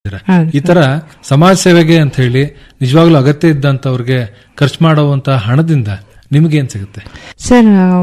ಹೌದು. ಈ ತರ ಸಮಾಜ ಸೇವೆಗೆ ಅಂತ ಹೇಳಿ ನಿಜವಾಗ್ಲೂ ಅಗತ್ಯ ಇದ್ದಂತವ್ರಿಗೆ ಖರ್ಚು ಮಾಡುವಂತ ಹಣದಿಂದ ನಿಮ್ಗೇನ್ ಸಿಗುತ್ತೆ ಸರ್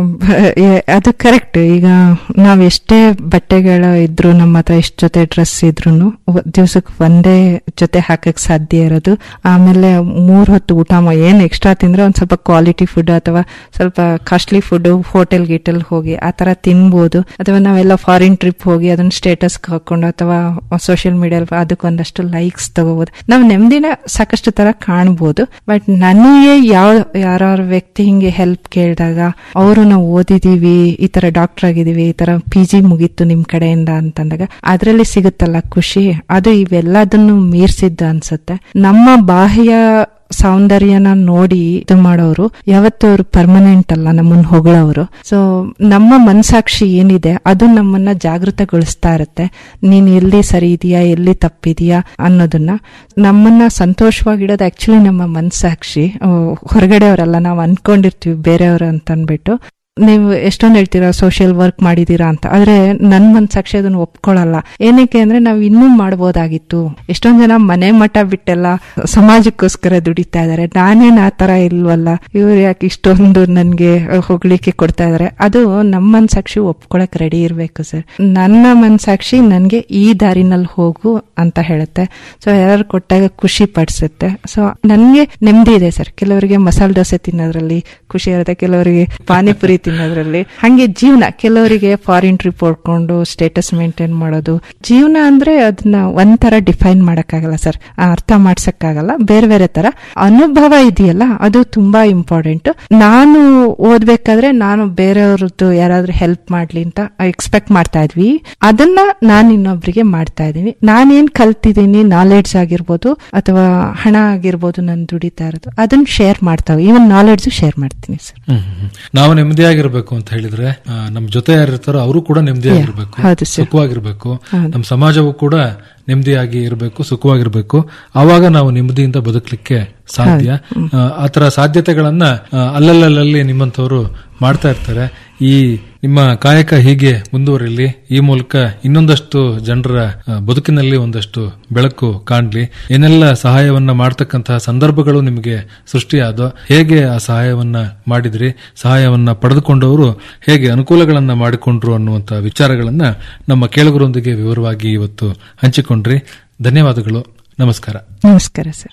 ಎ- ಅದು ಕರೆಕ್ಟ್ ಈಗ ನಾವ್ ಎಷ್ಟೇ ಬಟ್ಟೆಗಳು ಇದ್ರು ನಮ್ಮ ಹತ್ರ ಎಷ್ಟು ಜೊತೆ ಡ್ರೆಸ್ ಇದ್ರು ದಿವ್ಸಕ್ಕೆ ಒಂದೇ ಜೊತೆ ಹಾಕಕ್ ಸಾಧ್ಯ ಇರೋದು ಆಮೇಲೆ ಮೂರ್ ಹೊತ್ತು ಊಟ ಮಾ- ಏನ್ ಎಕ್ಸ್ಟ್ರಾ ತಿಂದ್ರೆ ಒಂದ್ ಸ್ವಲ್ಪ ಕ್ವಾಲಿಟಿ ಫುಡ್ ಅಥವಾ ಸ್ವಲ್ಪ ಕಾಸ್ಟ್ಲಿ ಫುಡ್ ಹೋಟೆಲ್ ಗೀಟೆಲ್ ಹೋಗಿ ಆ ತರ ತಿನ್ಬೋದು ಅಥವಾ ನಾವೆಲ್ಲ ಫಾರಿನ್ ಟ್ರಿಪ್ ಹೋಗಿ ಅದನ್ನ ಸ್ಟೇಟಸ್ ಹಾಕೊಂಡು ಅಥವಾ ಸೋಷಿಯಲ್ ಮೀಡಿಯಲ್ಲಿ ಅದಕ್ಕೊಂದಷ್ಟು ಲೈಕ್ಸ್ ತಗೋಬಹುದು ನಾವು ನೆಮ್ಮದಿನ ಸಾಕಷ್ಟು ತರ ಕಾಣ್ಬೋದು ಬಟ್ ನನಗೆ ಯಾವ ಯಾರ ವ್ಯಕ್ತಿ ಹಿಂಗೆ ಹೆಲ್ಪ್ ಕೇಳಿದಾಗ ಅವರು ನಾವು ಓದಿದೀವಿ ಈ ತರ ಡಾಕ್ಟರ್ ಆಗಿದೀವಿ ಈ ತರ ಪಿ ಜಿ ಮುಗೀತು ನಿಮ್ ಕಡೆಯಿಂದ ಅಂತಂದಾಗ ಅದ್ರಲ್ಲಿ ಸಿಗುತ್ತಲ್ಲ ಖುಷಿ ಅದು ಇವೆಲ್ಲದನ್ನು ಮೀರ್ಸಿದ್ದು ಅನ್ಸುತ್ತೆ ನಮ್ಮ ಬಾಹ್ಯ ಸೌಂದರ್ಯನ ನೋಡಿ ಇದು ಮಾಡೋರು ಯಾವತ್ತೂ ಅವರು ಪರ್ಮನೆಂಟ್ ಅಲ್ಲ ನಮ್ಮನ್ನ ಹೊಗಳವರು ಸೊ ನಮ್ಮ ಮನ್ಸಾಕ್ಷಿ ಏನಿದೆ ಅದು ನಮ್ಮನ್ನ ಜಾಗೃತಗೊಳಿಸ್ತಾ ಇರುತ್ತೆ ನೀನ್ ಎಲ್ಲಿ ಸರಿ ಇದೆಯಾ ಎಲ್ಲಿ ತಪ್ಪಿದೆಯಾ ಅನ್ನೋದನ್ನ ನಮ್ಮನ್ನ ಸಂತೋಷವಾಗಿಡೋದು ಆಕ್ಚುಲಿ ನಮ್ಮ ಮನ್ಸಾಕ್ಷಿ ಆ, ಹೊರಗಡೆ ಅವರಲ್ಲ ನಾವು ಅನ್ಕೊಂಡಿರ್ತೀವಿ ಬೇರೆಯವರು ಅಂತ ಅನ್ಬಿಟ್ಟು ನೀವು ಎಷ್ಟೊಂದು ಹೇಳ್ತೀರಾ ಸೋಷಿಯಲ್ ವರ್ಕ್ ಮಾಡಿದೀರಾ ಅಂತ ಆದ್ರೆ ನನ್ ಮನ್ಸಾಕ್ಷಿ ಅದನ್ನ ಒಪ್ಕೊಳ್ಳಲ್ಲ ಏನಕ್ಕೆ ಅಂದ್ರೆ ನಾವ್ ಇನ್ನೂ ಮಾಡ್ಬೋದಾಗಿತ್ತು ಎಷ್ಟೊಂದ್ ಜನ ಮನೆ ಮಠ ಬಿಟ್ಟೆಲ್ಲ ಸಮಾಜಕ್ಕೋಸ್ಕರ ದುಡಿತಾ ಇದಾರೆ ನಾನೇನ್ ಆ ತರ ಇಲ್ವಲ್ಲ ಇವ್ರು ಯಾಕೆ ಇಷ್ಟೊಂದು ನನ್ಗೆ ಹೊಗಳಿಕೆ ಕೊಡ್ತಾ ಇದಾರೆ ಅದು ನಮ್ಮ ಮನ್ಸಾಕ್ಷಿ ಒಪ್ಕೊಳಕ್ ರೆಡಿ ಇರ್ಬೇಕು ಸರ್ ನನ್ನ ಮನ್ಸಾಕ್ಷಿ ನನ್ಗೆ ಈ ದಾರಿನಲ್ಲಿ ಹೋಗು ಅಂತ ಹೇಳುತ್ತೆ ಸೊ ಯಾರು ಕೊಟ್ಟಾಗ ಖುಷಿ ಪಡಿಸುತ್ತೆ ಸೊ ನನ್ಗೆ ನೆಮ್ಮದಿ ಇದೆ ಸರ್ ಕೆಲವರಿಗೆ ಮಸಾಲೆ ದೋಸೆ ತಿನ್ನೋದ್ರಲ್ಲಿ ಖುಷಿ ಇರುತ್ತೆ ಕೆಲವರಿಗೆ ಪಾನಿಪುರಿ ತಿನ್ನೋದ್ರಲ್ಲಿ ಹಂಗೆ ಜೀವನ ಕೆಲವರಿಗೆ ಫಾರಿನ್ ಟ್ರಿಪ್ ಹೊಡ್ಕೊಂಡು ಸ್ಟೇಟಸ್ ಮೇಂಟೈನ್ ಮಾಡೋದು ಜೀವನ ಅಂದ್ರೆ ಅದನ್ನ ಒಂಥರ ಡಿಫೈನ್ ಮಾಡಕ್ಕಾಗಲ್ಲ ಸರ್ ಅರ್ಥ ಮಾಡ್ಸಕ್ಕಾಗಲ್ಲ ಬೇರೆ ಬೇರೆ ತರ ಅನುಭವ ಇದೆಯಲ್ಲ ಅದು ತುಂಬಾ ಇಂಪಾರ್ಟೆಂಟ್ ನಾನು ಓದ್ಬೇಕಾದ್ರೆ ನಾನು ಬೇರೆಯವ್ರದ್ದು ಯಾರಾದ್ರೂ ಹೆಲ್ಪ್ ಮಾಡ್ಲಿ ಅಂತ ಎಕ್ಸ್ಪೆಕ್ಟ್ ಮಾಡ್ತಾ ಇದ್ವಿ ಅದನ್ನ ನಾನು ಇನ್ನೊಬ್ರಿಗೆ ಮಾಡ್ತಾ ಇದ್ದೀನಿ ನಾನೇನ್ ಕಲ್ತಿದ್ದೀನಿ ನಾಲೆಡ್ಜ್ ಆಗಿರ್ಬೋದು ಅಥವಾ ಹಣ ಆಗಿರ್ಬೋದು ನಾನು ದುಡಿತಾ ಇರೋದು ಅದನ್ನ ಶೇರ್ ಮಾಡ್ತಾವೆ ಈವನ್ ನಾಲೆಡ್ಜ್ ಶೇರ್ ಮಾಡ್ತೀನಿ ಸರ್ ಹ್ಮ್, ಹ್ಮ್, ಹ್ಮ್. ನಾವು ನೆಮ್ಮದಿಯಾಗಿರ್ಬೇಕು ಅಂತ ಹೇಳಿದ್ರೆ ಆ, ನಮ್ ಜೊತೆ ಯಾರಿರ್ತಾರೋ ಅವರು ಕೂಡ ನೆಮ್ಮದಿಯಾಗಿರ್ಬೇಕು ಹೌದು ಸರ್. ಸುಖವಾಗಿರ್ಬೇಕು ಹೌದು. ನಮ್ಮ ಸಮಾಜವು ಕೂಡ ನೆಮ್ಮದಿಯಾಗಿ ಇರಬೇಕು ಸುಖವಾಗಿರ್ಬೇಕು ಆವಾಗ ನಾವು ನೆಮ್ಮದಿಯಿಂದ ಬದುಕಲಿಕ್ಕೆ ಸಾಧ್ಯ ಆ, ಆತರ ಸಾಧ್ಯತೆಗಳನ್ನ ಆ, ಅಲ್ಲಲ್ಲಲ್ಲಿ ನಿಮ್ಮಂತವರು ಮಾಡ್ತಾ ಇರ್ತಾರೆ ಈ ನಿಮ್ಮ ಕಾಯಕ ಹೀಗೆ ಮುಂದುವರಿಲಿ ಈ ಮೂಲಕ ಇನ್ನೊಂದಷ್ಟು ಜನರ ಆ, ಬದುಕಿನಲ್ಲಿ ಒಂದಷ್ಟು ಬೆಳಕು ಕಾಣ್ಲಿ ಏನೆಲ್ಲ ಸಹಾಯವನ್ನ ಮಾಡ್ತಕ್ಕಂತಹ ಸಂದರ್ಭಗಳು ನಿಮಗೆ ಸೃಷ್ಟಿಯಾದೋ ಹೇಗೆ ಆ ಸಹಾಯವನ್ನ ಮಾಡಿದ್ರಿ ಸಹಾಯವನ್ನ ಪಡೆದುಕೊಂಡವರು ಹೇಗೆ ಅನುಕೂಲಗಳನ್ನ ಮಾಡಿಕೊಂಡ್ರು ಅನ್ನುವಂತ ವಿಚಾರಗಳನ್ನ ನಮ್ಮ ಕೇಳುಗರೊಂದಿಗೆ ವಿವರವಾಗಿ ಇವತ್ತು ಹಂಚಿಕೊಂಡ್ರಿ ಧನ್ಯವಾದಗಳು ನಮಸ್ಕಾರ ನಮಸ್ಕಾರ ಸರ್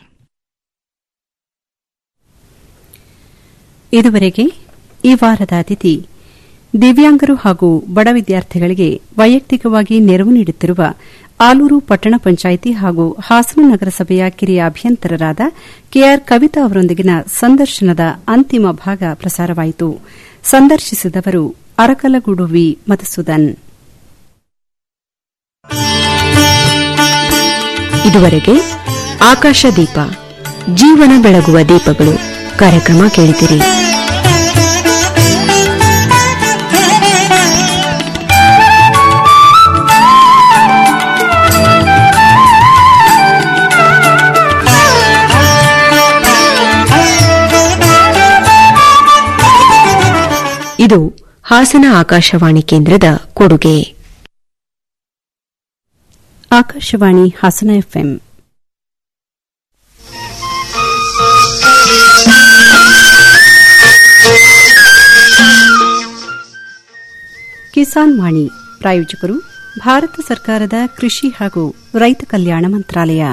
ಇದುವರೆಗೆ ಈ ವಾರದ ಅತಿಥಿ ದಿವ್ಯಾಂಗರು ಹಾಗೂ ಬಡ ವಿದ್ಯಾರ್ಥಿಗಳಿಗೆ ವೈಯಕ್ತಿಕವಾಗಿ ನೆರವು ನೀಡುತ್ತಿರುವ ಆಲೂರು ಪಟ್ಟಣ ಪಂಚಾಯಿತಿ ಹಾಗೂ ಹಾಸನ ನಗರಸಭೆಯ ಕಿರಿಯ ಅಭಿಯಂತರರಾದ ಕೆಆರ್ ಕವಿತಾ ಅವರೊಂದಿಗಿನ ಸಂದರ್ಶನದ ಅಂತಿಮ ಭಾಗ ಪ್ರಸಾರವಾಯಿತು ಸಂದರ್ಶಿಸಿದವರು ಅರಕಲಗೂಡು ವಿ ಮಧುಸೂದನ್ ಇದುವರೆಗೆ ಆಕಾಶ ದೀಪ ಜೀವನ ಬೆಳಗುವ ದೀಪಗಳು ಕಾರ್ಯಕ್ರಮ ಕೇಳಿದಿರಿ ಇದು ಹಾಸನ ಆಕಾಶವಾಣಿ ಕೇಂದ್ರದ ಕೊಡುಗೆ ಆಕಾಶವಾಣಿ ಹಾಸನ ಎಫ್ಎಂ ಕಿಸಾನ್ ವಾಣಿ ಪ್ರಾಯೋಜಕರು ಭಾರತ ಸರ್ಕಾರದ ಕೃಷಿ ಹಾಗೂ ರೈತ ಕಲ್ಯಾಣ ಮಂತ್ರಾಲಯ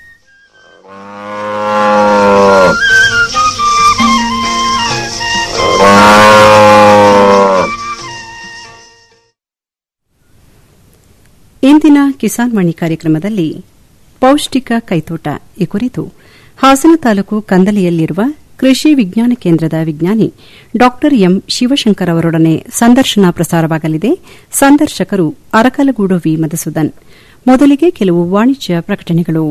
ಇಂದಿನ ಕಿಸಾನ್ ವಾಣಿ ಕಾರ್ಯಕ್ರಮದಲ್ಲಿ ಪೌಷ್ಟಿಕ ಕೈತೋಟ ಈ ಕುರಿತು ಹಾಸನ ತಾಲೂಕು ಕಂದಲಿಯಲ್ಲಿರುವ ಕೃಷಿ ವಿಜ್ಞಾನ ಕೇಂದ್ರದ ವಿಜ್ಞಾನಿ ಡಾ ಎಂ ಶಿವಶಂಕರ್ ಅವರೊಡನೆ ಸಂದರ್ಶನ ಪ್ರಸಾರವಾಗಲಿದೆ ಸಂದರ್ಶಕರು ಅರಕಲಗೂಡು ವಿ ಮಧುಸೂದನ್ ಮೊದಲಿಗೆ ಕೆಲವು ವಾಣಿಜ್ಯ ಪ್ರಕಟಣೆಗಳು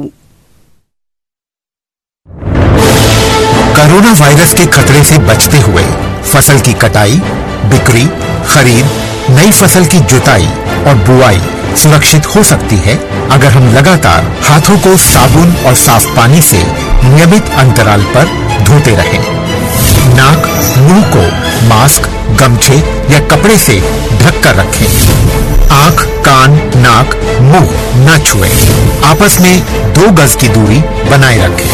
कोरोना वायरस के खतरे से बचते हुए फसल की कटाई बिक्री खरीद नई फसल की जुताई और बुआई सुरक्षित हो सकती है अगर हम लगातार हाथों को साबुन और साफ पानी से नियमित अंतराल पर धोते रहें। नाक मुंह को मास्क गमछे या कपड़े से ढक कर रखें आंख कान नाक मुंह न छुए आपस में दो गज की दूरी बनाए रखें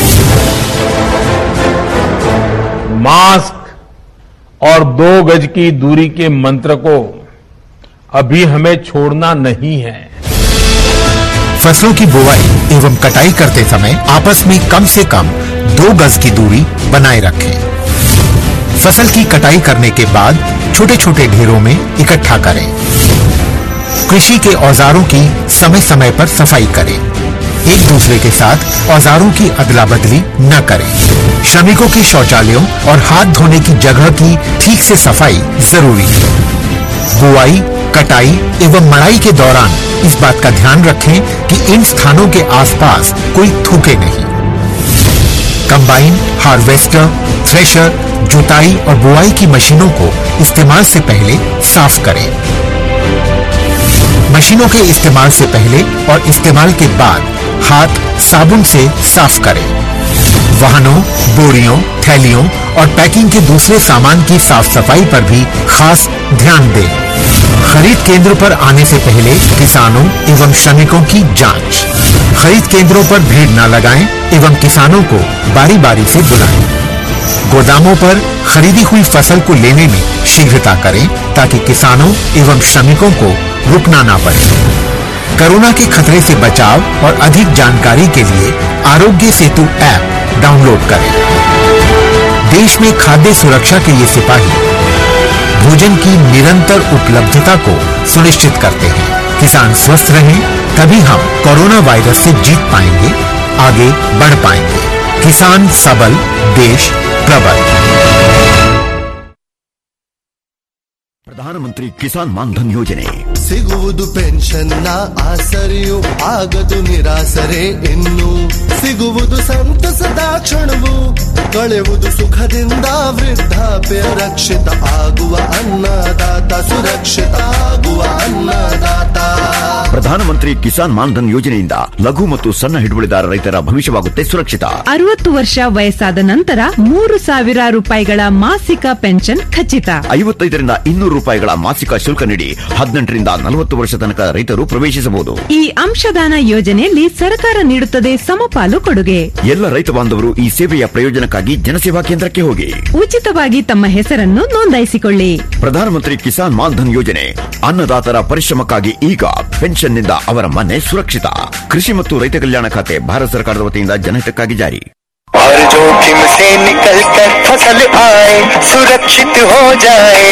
मास्क और दो गज की दूरी के मंत्र को अभी हमें छोड़ना नहीं है फसलों की बुवाई एवं कटाई करते समय आपस में कम से कम दो गज की दूरी बनाए रखें फसल की कटाई करने के बाद छोटे छोटे ढेरों में इकट्ठा करें कृषि के औजारों की समय समय पर सफाई करें एक दूसरे के साथ औजारों की अदला बदली न करें श्रमिकों के शौचालयों और हाथ धोने की जगह की ठीक से सफाई जरूरी है बुआई कटाई एवं मड़ाई के दौरान इस बात का ध्यान रखें कि इन स्थानों के आसपास कोई थूके नहीं कंबाइन हार्वेस्टर थ्रेशर जुताई और बुआई की मशीनों को इस्तेमाल से पहले साफ करें मशीनों के इस्तेमाल से पहले और इस्तेमाल के बाद हाथ साबुन से साफ करें वाहनों बोरियों थैलियों और पैकिंग के दूसरे सामान की साफ सफाई पर भी खास ध्यान दें खरीद केंद्र पर आने से पहले किसानों एवं श्रमिकों की जांच खरीद केंद्रों पर भीड़ न लगाएं एवं किसानों को बारी बारी से बुलाएं गोदामों पर खरीदी हुई फसल को लेने में शीघ्रता करें ताकि किसानों एवं श्रमिकों को रुकना ना पड़े कोरोना के खतरे से बचाव और अधिक जानकारी के लिए आरोग्य सेतु ऐप डाउनलोड करें देश में खाद्य सुरक्षा के ये सिपाही भोजन की निरंतर उपलब्धता को सुनिश्चित करते हैं किसान स्वस्थ रहें तभी हम कोरोना वायरस से जीत पाएंगे आगे बढ़ पाएंगे किसान सबल देश प्रबल ಪ್ರಧಾನಮಂತ್ರಿ ಕಿಸಾನ್ ಮಾನ್ಧನ್ ಯೋಜನೆ ಸಿಗುವುದು ಪೆನ್ಷನ್ನ ಆಸರೆಯು ಆಗದು ನಿರಾಸರೆ ಇನ್ನು ಸಿಗುವುದು ಸಂತಸದ ಕ್ಷಣವು ಕಳೆಯುವುದು ಸುಖದಿಂದ ವೃದ್ಧಾಪ್ಯ ರಕ್ಷಿತ ಆಗುವ ಅನ್ನದಾತ ಸುರಕ್ಷಿತ ಆಗುವ ಅನ್ನದಾತ ಪ್ರಧಾನಮಂತ್ರಿ ಕಿಸಾನ್ ಮಾನ್ಧನ್ ಯೋಜನೆಯಿಂದ ಲಘು ಮತ್ತು ಸಣ್ಣ ಹಿಡುವಳಿದಾರ ರೈತರ ಭವಿಷ್ಯವಾಗುತ್ತೆ ಸುರಕ್ಷಿತ ಅರವತ್ತು ವರ್ಷ ವಯಸ್ಸಾದ ನಂತರ ಮೂರು ಸಾವಿರ ರೂಪಾಯಿಗಳ ಮಾಸಿಕ ಪೆನ್ಷನ್ ಖಚಿತ ಐವತ್ತೈದರಿಂದ ಇನ್ನೂರು ರೂಪಾಯಿಗಳ ಮಾಸಿಕ ಶುಲ್ಕ ನೀಡಿ ಹದಿನೆಂಟರಿಂದ ನಲವತ್ತು ವರ್ಷ ತನಕ ರೈತರು ಪ್ರವೇಶಿಸಬಹುದು ಈ ಅಂಶದಾನ ಯೋಜನೆಯಲ್ಲಿ ಸರ್ಕಾರ ನೀಡುತ್ತದೆ ಸಮಪಾಲು ಕೊಡುಗೆ ಎಲ್ಲ ರೈತ ಬಾಂಧವರು ಈ ಸೇವೆಯ ಪ್ರಯೋಜನಕ್ಕಾಗಿ ಜನಸೇವಾ ಕೇಂದ್ರಕ್ಕೆ ಹೋಗಿ ಉಚಿತವಾಗಿ ತಮ್ಮ ಹೆಸರನ್ನು ನೋಂದಾಯಿಸಿಕೊಳ್ಳಿ ಪ್ರಧಾನಮಂತ್ರಿ ಕಿಸಾನ್ ಮಾನ್ಧನ್ ಯೋಜನೆ ಅನ್ನದಾತರ ಪರಿಶ್ರಮಕ್ಕಾಗಿ ಈಗ ಪೆನ್ಷನ್ನಿಂದ ಅವರ ಮನೆ ಸುರಕ್ಷಿತ ಕೃಷಿ ಮತ್ತು ರೈತ ಕಲ್ಯಾಣ ಖಾತೆ ಭಾರತ ಸರ್ಕಾರದ ವತಿಯಿಂದ ಜನಹಿತಕ್ಕಾಗಿ ಜಾರಿ और जोखिम से निकल कर फसल आए सुरक्षित हो जाए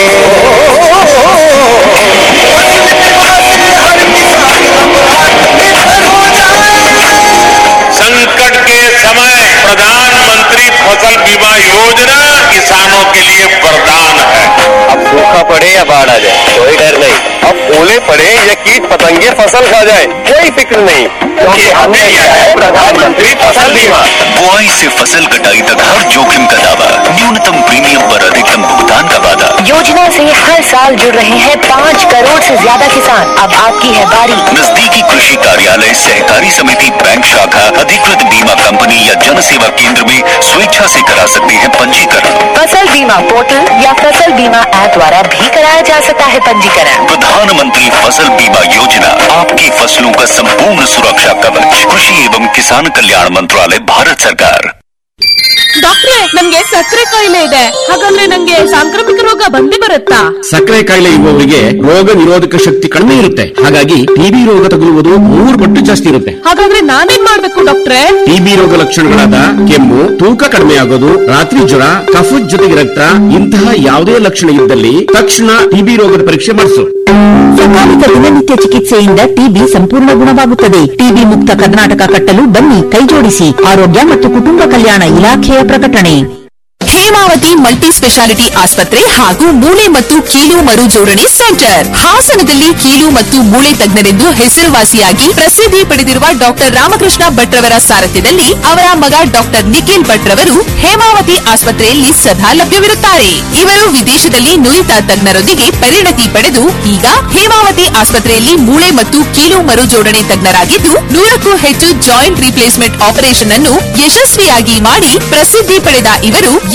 हर किसान अब आत्मनिर्भर हो जाए संकट के समय प्रधानमंत्री फसल बीमा योजना किसानों के लिए वरदान है अब सूखा पड़े या बाढ़ आ जाए कोई डर नहीं अब ओले पड़े या कीट पतंगे फसल खा जाए कोई फिक्र नहीं क्योंकि हमने लिया है प्रधानमंत्री फसल बीमा बुआई से फसल कटाई तक हर जोखिम का दावा न्यूनतम प्रीमियम पर अधिकतम भुगतान का वादा योजना से हर साल जुड़ रहे हैं पाँच करोड़ से ज्यादा किसान अब आपकी है बारी नजदीकी कृषि कार्यालय सहकारी समिति बैंक शाखा अधिकृत बीमा कंपनी या जन सेवा केंद्र में स्वेच्छा से करा सकते हैं पंजीकरण फसल बीमा पोर्टल या फसल बीमा ऐप द्वारा भी कराया जा सकता है पंजीकरण प्रधानमंत्री फसल बीमा योजना आपकी फसलों का संपूर्ण सुरक्षा कवच कृषि एवं किसान कल्याण मंत्रालय भारत सरकार ಡಾಕ್ಟ್ರೆ ನಮ್ಗೆ ಸಕ್ಕರೆ ಕಾಯಿಲೆ ಇದೆ ಹಾಗಂದ್ರೆ ನಂಗೆ ಸಾಂಕ್ರಾಮಿಕ ರೋಗ ಬಂದೇ ಬರುತ್ತಾ ಸಕ್ಕರೆ ಕಾಯಿಲೆ ಇರುವವರಿಗೆ ರೋಗ ನಿರೋಧಕ ಶಕ್ತಿ ಕಡಿಮೆ ಇರುತ್ತೆ ಹಾಗಾಗಿ ಟಿಬಿ ರೋಗ ತಗುಲುವುದು ಮೂರು ಪಟ್ಟು ಜಾಸ್ತಿ ಇರುತ್ತೆ ಹಾಗಾದ್ರೆ ನಾನೇನ್ ಮಾಡ್ಬೇಕು ಡಾಕ್ಟ್ರೆ ಟಿಬಿ ರೋಗ ಲಕ್ಷಣಗಳಾದ ಕೆಮ್ಮು ತೂಕ ಕಡಿಮೆ ಆಗೋದು ರಾತ್ರಿ ಜ್ವರ ಕಫದ ಜೊತೆಗೆ ರಕ್ತ ಇಂತಹ ಯಾವುದೇ ಲಕ್ಷಣ ಇದ್ದಲ್ಲಿ ತಕ್ಷಣ ಟಿಬಿ ರೋಗದ ಪರೀಕ್ಷೆ ಮಾಡಿಸು ಸಕಾಲಿಕ ದಿನನಿತ್ಯ ಚಿಕಿತ್ಸೆಯಿಂದ ಟಿಬಿ ಸಂಪೂರ್ಣ ಗುಣವಾಗುತ್ತದೆ ಟಿಬಿ ಮುಕ್ತ ಕರ್ನಾಟಕ ಕಟ್ಟಲು ಬನ್ನಿ ಕೈಜೋಡಿಸಿ ಆರೋಗ್ಯ ಮತ್ತು ಕುಟುಂಬ ಕಲ್ಯಾಣ ಇಲಾಖೆಯ ಪ್ರಕಟಣೆ ಹೇಮಾವತಿ ಮಲ್ಟಿ ಸ್ಪೆಷಾಲಿಟಿ ಆಸ್ಪತ್ರೆ ಹಾಗೂ ಮೂಳೆ ಮತ್ತು ಕೀಲು ಮರು ಜೋಡಣೆ ಸೆಂಟರ್ ಹಾಸನದಲ್ಲಿ ಕೀಲು ಮತ್ತು ಮೂಳೆ ತಜ್ಞರೆಂದು ಹೆಸರುವಾಸಿಯಾಗಿ ಪ್ರಸಿದ್ಧಿ ಪಡೆದಿರುವ ಡಾಕ್ಟರ್ ರಾಮಕೃಷ್ಣ ಭಟ್ರವರ ಸಾರಥ್ಯದಲ್ಲಿ ಅವರ ಮಗ ಡಾಕ್ಟರ್ ನಿಖಿಲ್ ಭಟ್ರವರು ಹೇಮಾವತಿ ಆಸ್ಪತ್ರೆಯಲ್ಲಿ ಸದಾ ಲಭ್ಯವಿರುತ್ತಾರೆ ಇವರು ವಿದೇಶದಲ್ಲಿ ನುರಿತ ತಜ್ಞರೊಂದಿಗೆ ಪರಿಣತಿ ಪಡೆದು ಈಗ ಹೇಮಾವತಿ ಆಸ್ಪತ್ರೆಯಲ್ಲಿ ಮೂಳೆ ಮತ್ತು ಕೀಲು ಮರು ಜೋಡಣೆ ತಜ್ಞರಾಗಿದ್ದು ನೂರಕ್ಕೂ ಹೆಚ್ಚು ಜಾಯಿಂಟ್ ರಿಪ್ಲೇಸ್ಮೆಂಟ್ ಆಪರೇಷನ್ ಅನ್ನು ಯಶಸ್ವಿಯಾಗಿ ಮಾಡಿ ಪ್ರಸಿದ್ಧಿ ಪಡೆದ ಇವರು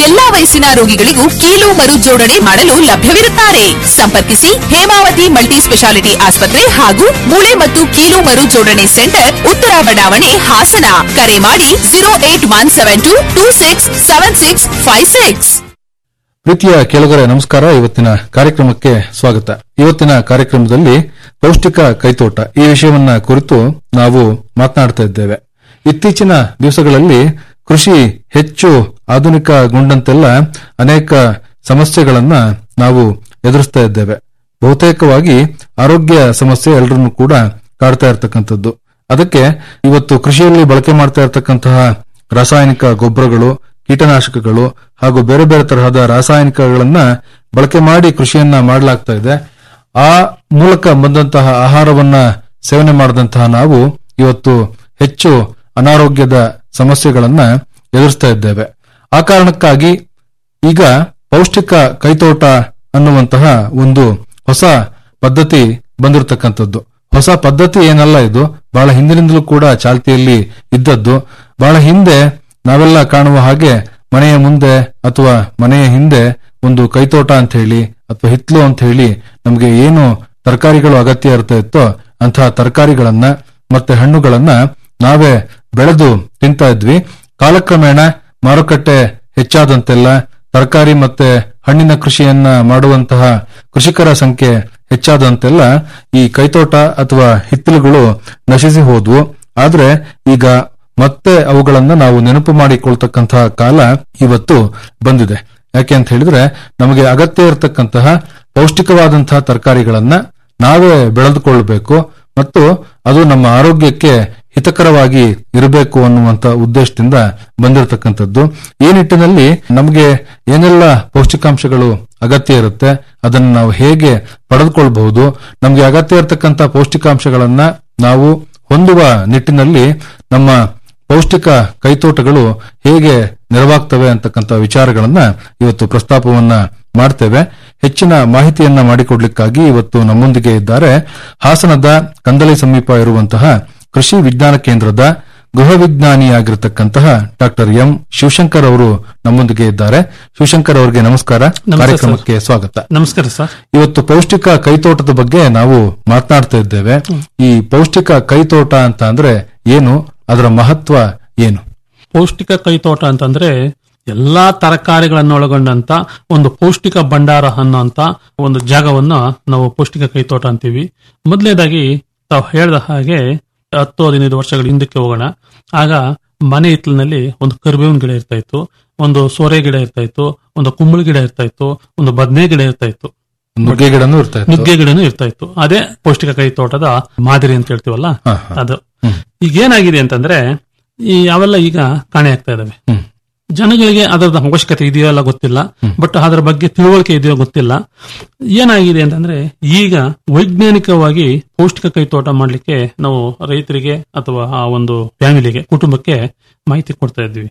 ಎಲ್ಲಾ ವಯಸ್ಸಿನ ರೋಗಿಗಳಿಗೂ ಕೀಲು ಮರು ಜೋಡಣೆ ಮಾಡಲು ಲಭ್ಯವಿರುತ್ತಾರೆ ಸಂಪರ್ಕಿಸಿ ಹೇಮಾವತಿ ಮಲ್ಟಿ ಸ್ಪೆಷಾಲಿಟಿ ಆಸ್ಪತ್ರೆ ಹಾಗೂ ಮೂಳೆ ಮತ್ತು ಕೀಲು ಮರು ಜೋಡಣೆ ಸೆಂಟರ್ ಉತ್ತರ ಬಡಾವಣೆ ಹಾಸನ ಕರೆ ಮಾಡಿ zero eight one seven two two six seven six five six ಪ್ರೀತಿಯ ಕೆಳಗರೆ ನಮಸ್ಕಾರ ಇವತ್ತಿನ ಕಾರ್ಯಕ್ರಮಕ್ಕೆ ಸ್ವಾಗತ ಇವತ್ತಿನ ಕಾರ್ಯಕ್ರಮದಲ್ಲಿ ಪೌಷ್ಟಿಕ ಕೈತೋಟ ಈ ವಿಷಯವನ್ನ ಕುರಿತು ನಾವು ಮಾತನಾಡ್ತಾ ಇದ್ದೇವೆ ಇತ್ತೀಚಿನ ದಿವಸಗಳಲ್ಲಿ ಕೃಷಿ ಹೆಚ್ಚು ಆಧುನಿಕಗೊಂಡಂತೆಲ್ಲ ಅನೇಕ ಸಮಸ್ಯೆಗಳನ್ನ ನಾವು ಎದುರಿಸ್ತಾ ಇದ್ದೇವೆ ಬಹುತೇಕವಾಗಿ ಆರೋಗ್ಯ ಸಮಸ್ಯೆ ಎಲ್ಲರನ್ನು ಕೂಡ ಕಾಡ್ತಾ ಇರತಕ್ಕಂಥದ್ದು ಅದಕ್ಕೆ ಇವತ್ತು ಕೃಷಿಯಲ್ಲಿ ಬಳಕೆ ಮಾಡ್ತಾ ಇರತಕ್ಕಂತಹ ರಾಸಾಯನಿಕ ಗೊಬ್ಬರಗಳು ಕೀಟನಾಶಕಗಳು ಹಾಗೂ ಬೇರೆ ಬೇರೆ ತರಹದ ರಾಸಾಯನಿಕಗಳನ್ನ ಬಳಕೆ ಮಾಡಿ ಕೃಷಿಯನ್ನ ಮಾಡಲಾಗ್ತಾ ಇದೆ ಆ ಮೂಲಕ ಬಂದಂತಹ ಆಹಾರವನ್ನ ಸೇವನೆ ಮಾಡಿದಂತಹ ನಾವು ಇವತ್ತು ಹೆಚ್ಚು ಅನಾರೋಗ್ಯದ ಸಮಸ್ಯೆಗಳನ್ನ ಎದುರಿಸ್ತಾ ಇದ್ದೇವೆ ಆ ಕಾರಣಕ್ಕಾಗಿ ಈಗ ಪೌಷ್ಟಿಕ ಕೈತೋಟ ಅನ್ನುವಂತಹ ಒಂದು ಹೊಸ ಪದ್ಧತಿ ಬಂದಿರತಕ್ಕಂಥದ್ದು ಹೊಸ ಪದ್ಧತಿ ಏನಲ್ಲ ಇದು ಬಹಳ ಹಿಂದಿನಿಂದಲೂ ಕೂಡ ಚಾಲ್ತಿಯಲ್ಲಿ ಇದ್ದದ್ದು ಬಹಳ ಹಿಂದೆ ನಾವೆಲ್ಲ ಕಾಣುವ ಹಾಗೆ ಮನೆಯ ಮುಂದೆ ಅಥವಾ ಮನೆಯ ಹಿಂದೆ ಒಂದು ಕೈತೋಟ ಅಂತ ಹೇಳಿ ಅಥವಾ ಹಿತ್ಲು ಅಂತ ಹೇಳಿ ನಮಗೆ ಏನು ತರಕಾರಿಗಳು ಅಗತ್ಯ ಇರ್ತಾ ಇತ್ತೋ ಅಂತಹ ತರಕಾರಿಗಳನ್ನ ಮತ್ತೆ ಹಣ್ಣುಗಳನ್ನ ನಾವೇ ಬೆಳೆದು ತಿಂತಾ ಇದ್ವಿ ಕಾಲಕ್ರಮೇಣ ಮಾರುಕಟ್ಟೆ ಹೆಚ್ಚಾದಂತೆಲ್ಲ ತರಕಾರಿ ಮತ್ತೆ ಹಣ್ಣಿನ ಕೃಷಿಯನ್ನ ಮಾಡುವಂತಹ ಕೃಷಿಕರ ಸಂಖ್ಯೆ ಹೆಚ್ಚಾದಂತೆಲ್ಲ ಈ ಕೈತೋಟ ಅಥವಾ ಹಿತ್ತಲುಗಳು ನಶಿಸಿ ಹೋದ್ವು ಆದ್ರೆ ಈಗ ಮತ್ತೆ ಅವುಗಳನ್ನ ನಾವು ನೆನಪು ಮಾಡಿಕೊಳ್ತಕ್ಕಂತಹ ಕಾಲ ಇವತ್ತು ಬಂದಿದೆ ಯಾಕೆ ಅಂತ ಹೇಳಿದ್ರೆ ನಮಗೆ ಅಗತ್ಯ ಇರತಕ್ಕಂತಹ ಪೌಷ್ಟಿಕವಾದಂತಹ ತರಕಾರಿಗಳನ್ನ ನಾವೇ ಬೆಳೆದುಕೊಳ್ಳಬೇಕು ಮತ್ತು ಅದು ನಮ್ಮ ಆರೋಗ್ಯಕ್ಕೆ ಹಿತಕರವಾಗಿ ಇರಬೇಕು ಅನ್ನುವಂತ ಉದ್ದೇಶದಿಂದ ಬಂದಿರತಕ್ಕಂಥದ್ದು ಈ ನಿಟ್ಟಿನಲ್ಲಿ ನಮಗೆ ಏನೆಲ್ಲ ಪೌಷ್ಟಿಕಾಂಶಗಳು ಅಗತ್ಯ ಇರುತ್ತೆ ಅದನ್ನು ನಾವು ಹೇಗೆ ಪಡೆದುಕೊಳ್ಬಹುದು ನಮಗೆ ಅಗತ್ಯ ಇರತಕ್ಕಂತ ಪೌಷ್ಟಿಕಾಂಶಗಳನ್ನ ನಾವು ಹೊಂದುವ ನಿಟ್ಟಿನಲ್ಲಿ ನಮ್ಮ ಪೌಷ್ಟಿಕ ಕೈತೋಟಗಳು ಹೇಗೆ ನೆರವಾಗ್ತವೆ ಅಂತಕ್ಕಂಥ ವಿಚಾರಗಳನ್ನ ಇವತ್ತು ಪ್ರಸ್ತಾಪವನ್ನ ಮಾಡ್ತೇವೆ ಹೆಚ್ಚಿನ ಮಾಹಿತಿಯನ್ನ ಮಾಡಿಕೊಡ್ಲಿಕ್ಕಾಗಿ ಇವತ್ತು ನಮ್ಮೊಂದಿಗೆ ಇದ್ದಾರೆ ಹಾಸನದ ಕಂದಲಿ ಸಮೀಪ ಇರುವಂತಹ ಕೃಷಿ ವಿಜ್ಞಾನ ಕೇಂದ್ರದ ಗೃಹ ವಿಜ್ಞಾನಿಯಾಗಿರ್ತಕ್ಕಂತಹ ಡಾಕ್ಟರ್ ಎಂ ಶಿವಶಂಕರ್ ಅವರು ನಮ್ಮೊಂದಿಗೆ ಇದ್ದಾರೆ ಶಿವಶಂಕರ್ ಅವರಿಗೆ ನಮಸ್ಕಾರ ನಮಸ್ತೆ ಕಾರ್ಯಕ್ರಮಕ್ಕೆ ಸ್ವಾಗತ ನಮಸ್ಕಾರ ಸರ್ ಇವತ್ತು ಪೌಷ್ಟಿಕ ಕೈತೋಟದ ಬಗ್ಗೆ ನಾವು ಮಾತನಾಡ್ತಾ ಇದ್ದೇವೆ ಈ ಪೌಷ್ಟಿಕ ಕೈತೋಟ ಅಂತ ಅಂದ್ರೆ ಏನು ಅದರ ಮಹತ್ವ ಏನು ಪೌಷ್ಟಿಕ ಕೈತೋಟ ಅಂತಂದ್ರೆ ಎಲ್ಲಾ ತರಕಾರಿಗಳನ್ನು ಒಳಗೊಂಡಂತ ಒಂದು ಪೌಷ್ಟಿಕ ಭಂಡಾರ ಅನ್ನೋಂತ ಒಂದು ಜಾಗವನ್ನ ನಾವು ಪೌಷ್ಟಿಕ ಕೈತೋಟ ಅಂತೀವಿ ಮೊದಲನೇದಾಗಿ ತಾವು ಹೇಳಿದ ಹಾಗೆ ಹತ್ತು ಹದಿನೈದು ವರ್ಷಗಳ ಹಿಂದಕ್ಕೆ ಹೋಗೋಣ ಆಗ ಮನೆ ಹಿತ್ತಲಿನಲ್ಲಿ ಒಂದು ಕರಿಬೇವಿನ ಗಿಡ ಇರ್ತಾ ಇತ್ತು ಒಂದು ಸೋರೆ ಗಿಡ ಇರ್ತಾ ಇತ್ತು ಒಂದು ಕುಂಬಳ ಗಿಡ ಇರ್ತಾ ಇತ್ತು ಒಂದು ಬದನೆ ಗಿಡ ಇರ್ತಾ ಇತ್ತು ನುಗ್ಗೆ ಗಿಡನೂ ಇರ್ತಾ ಇತ್ತು. ನುಗ್ಗೆ ಗಿಡನೂ ಇರ್ತಾ ಇತ್ತು ಅದೇ ಪೌಷ್ಟಿಕ ಕೈ ತೋಟದ ಮಾದರಿ ಅಂತ ಹೇಳ್ತೀವಲ್ಲ ಅದು ಈಗ ಏನಾಗಿದೆ ಅಂತಂದ್ರೆ ಈ ಅವೆಲ್ಲ ಈಗ ಕಾಣೆ ಆಗ್ತಾ ಇದಾವೆ ಜನಗಳಿಗೆ ಅದರದ ಅವಶ್ಯಕತೆ ಇದೆಯೋ ಅಲ್ಲ ಗೊತ್ತಿಲ್ಲ ಬಟ್ ಅದರ ಬಗ್ಗೆ ತಿಳುವಳಿಕೆ ಇದೆಯೋ ಗೊತ್ತಿಲ್ಲ ಏನಾಗಿದೆ ಅಂತಂದ್ರೆ ಈಗ ವೈಜ್ಞಾನಿಕವಾಗಿ ಪೌಷ್ಟಿಕ ಕೈ ತೋಟ ಮಾಡ್ಲಿಕ್ಕೆ ನಾವು ರೈತರಿಗೆ ಅಥವಾ ಆ ಒಂದು ಫ್ಯಾಮಿಲಿಗೆ ಕುಟುಂಬಕ್ಕೆ ಮಾಹಿತಿ ಕೊಡ್ತಾ ಇದ್ವಿ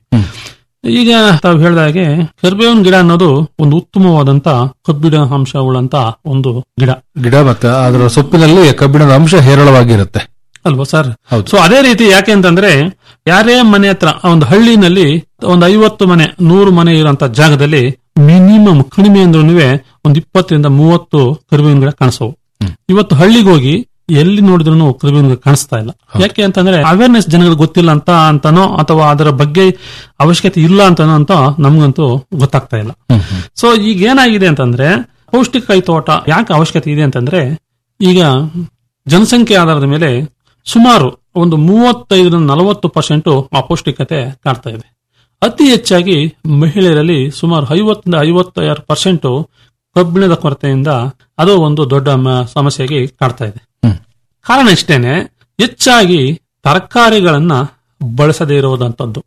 ಈಗ ತಾವು ಹೇಳಿದ ಹಾಗೆ ಕರ್ಬೇವಿನ ಗಿಡ ಅನ್ನೋದು ಒಂದು ಉತ್ತಮವಾದಂತ ಕಬ್ಬಿಣ ಅಂಶ ಉಳ್ಳಂತ ಒಂದು ಗಿಡ ಗಿಡ ಮತ್ತೆ ಅದರ ಸೊಪ್ಪಿನಲ್ಲಿ ಕಬ್ಬಿಣದ ಅಂಶ ಹೇರಳವಾಗಿರುತ್ತೆ ಅಲ್ವಾ ಸರ್ ಸೊ ಅದೇ ರೀತಿ ಯಾಕೆ ಅಂತಂದ್ರೆ ಯಾರೇ ಮನೆ ಹತ್ರ ಆ ಒಂದು ಹಳ್ಳಿನಲ್ಲಿ ಒಂದು ಐವತ್ತು ಮನೆ ನೂರು ಮನೆ ಇರುವಂತ ಜಾಗದಲ್ಲಿ ಮಿನಿಮಮ್ ಕಡಿಮೆ ಅಂದ್ರೂ ಒಂದು ಇಪ್ಪತ್ತರಿಂದ ಮೂವತ್ತು ಕರಿಬೇವಿನ ಗಿಡ ಕಾಣಿಸವು ಇವತ್ತು ಹಳ್ಳಿಗೆ ಹೋಗಿ ಎಲ್ಲಿ ನೋಡಿದ್ರು ಕರಿಬೇವಿನ ಗಿಡ ಕಾಣಿಸ್ತಾ ಇಲ್ಲ ಯಾಕೆ ಅಂತಂದ್ರೆ ಅವೇರ್ನೆಸ್ ಜನಗಳಿಗೆ ಗೊತ್ತಿಲ್ಲ ಅಂತ ಅಂತಾನೋ ಅಥವಾ ಅದರ ಬಗ್ಗೆ ಅವಶ್ಯಕತೆ ಇಲ್ಲ ಅಂತಾನೋ ಅಂತ ನಮ್ಗಂತೂ ಗೊತ್ತಾಗ್ತಾ ಇಲ್ಲ ಸೊ ಈಗ ಏನಾಗಿದೆ ಅಂತಂದ್ರೆ ಪೌಷ್ಟಿಕ ಕೈ ತೋಟ ಯಾಕೆ ಅವಶ್ಯಕತೆ ಇದೆ ಅಂತಂದ್ರೆ ಈಗ ಜನಸಂಖ್ಯೆ ಆಧಾರದ ಮೇಲೆ ಸುಮಾರು ಒಂದು ಮೂವತ್ತೈದರಿಂದ ನಲವತ್ತು ಪರ್ಸೆಂಟ್ ಅಪೌಷ್ಟಿಕತೆ ಕಾಡ್ತಾ ಇದೆ ಅತಿ ಹೆಚ್ಚಾಗಿ ಮಹಿಳೆಯರಲ್ಲಿ ಸುಮಾರು ಐವತ್ತರಿಂದ ಐವತ್ತಾರು ಪರ್ಸೆಂಟ್ ಕಬ್ಬಿಣದ ಕೊರತೆಯಿಂದ ಅದು ಒಂದು ದೊಡ್ಡ ಮ- ಸಮಸ್ಯೆಯಾಗಿ ಕಾಡ್ತಾ ಇದೆ ಕಾರಣ ಇಷ್ಟೇನೆ ಹೆಚ್ಚಾಗಿ ತರಕಾರಿಗಳನ್ನ ಬಳಸದೇ ಇರುವುದಂತದ್ದು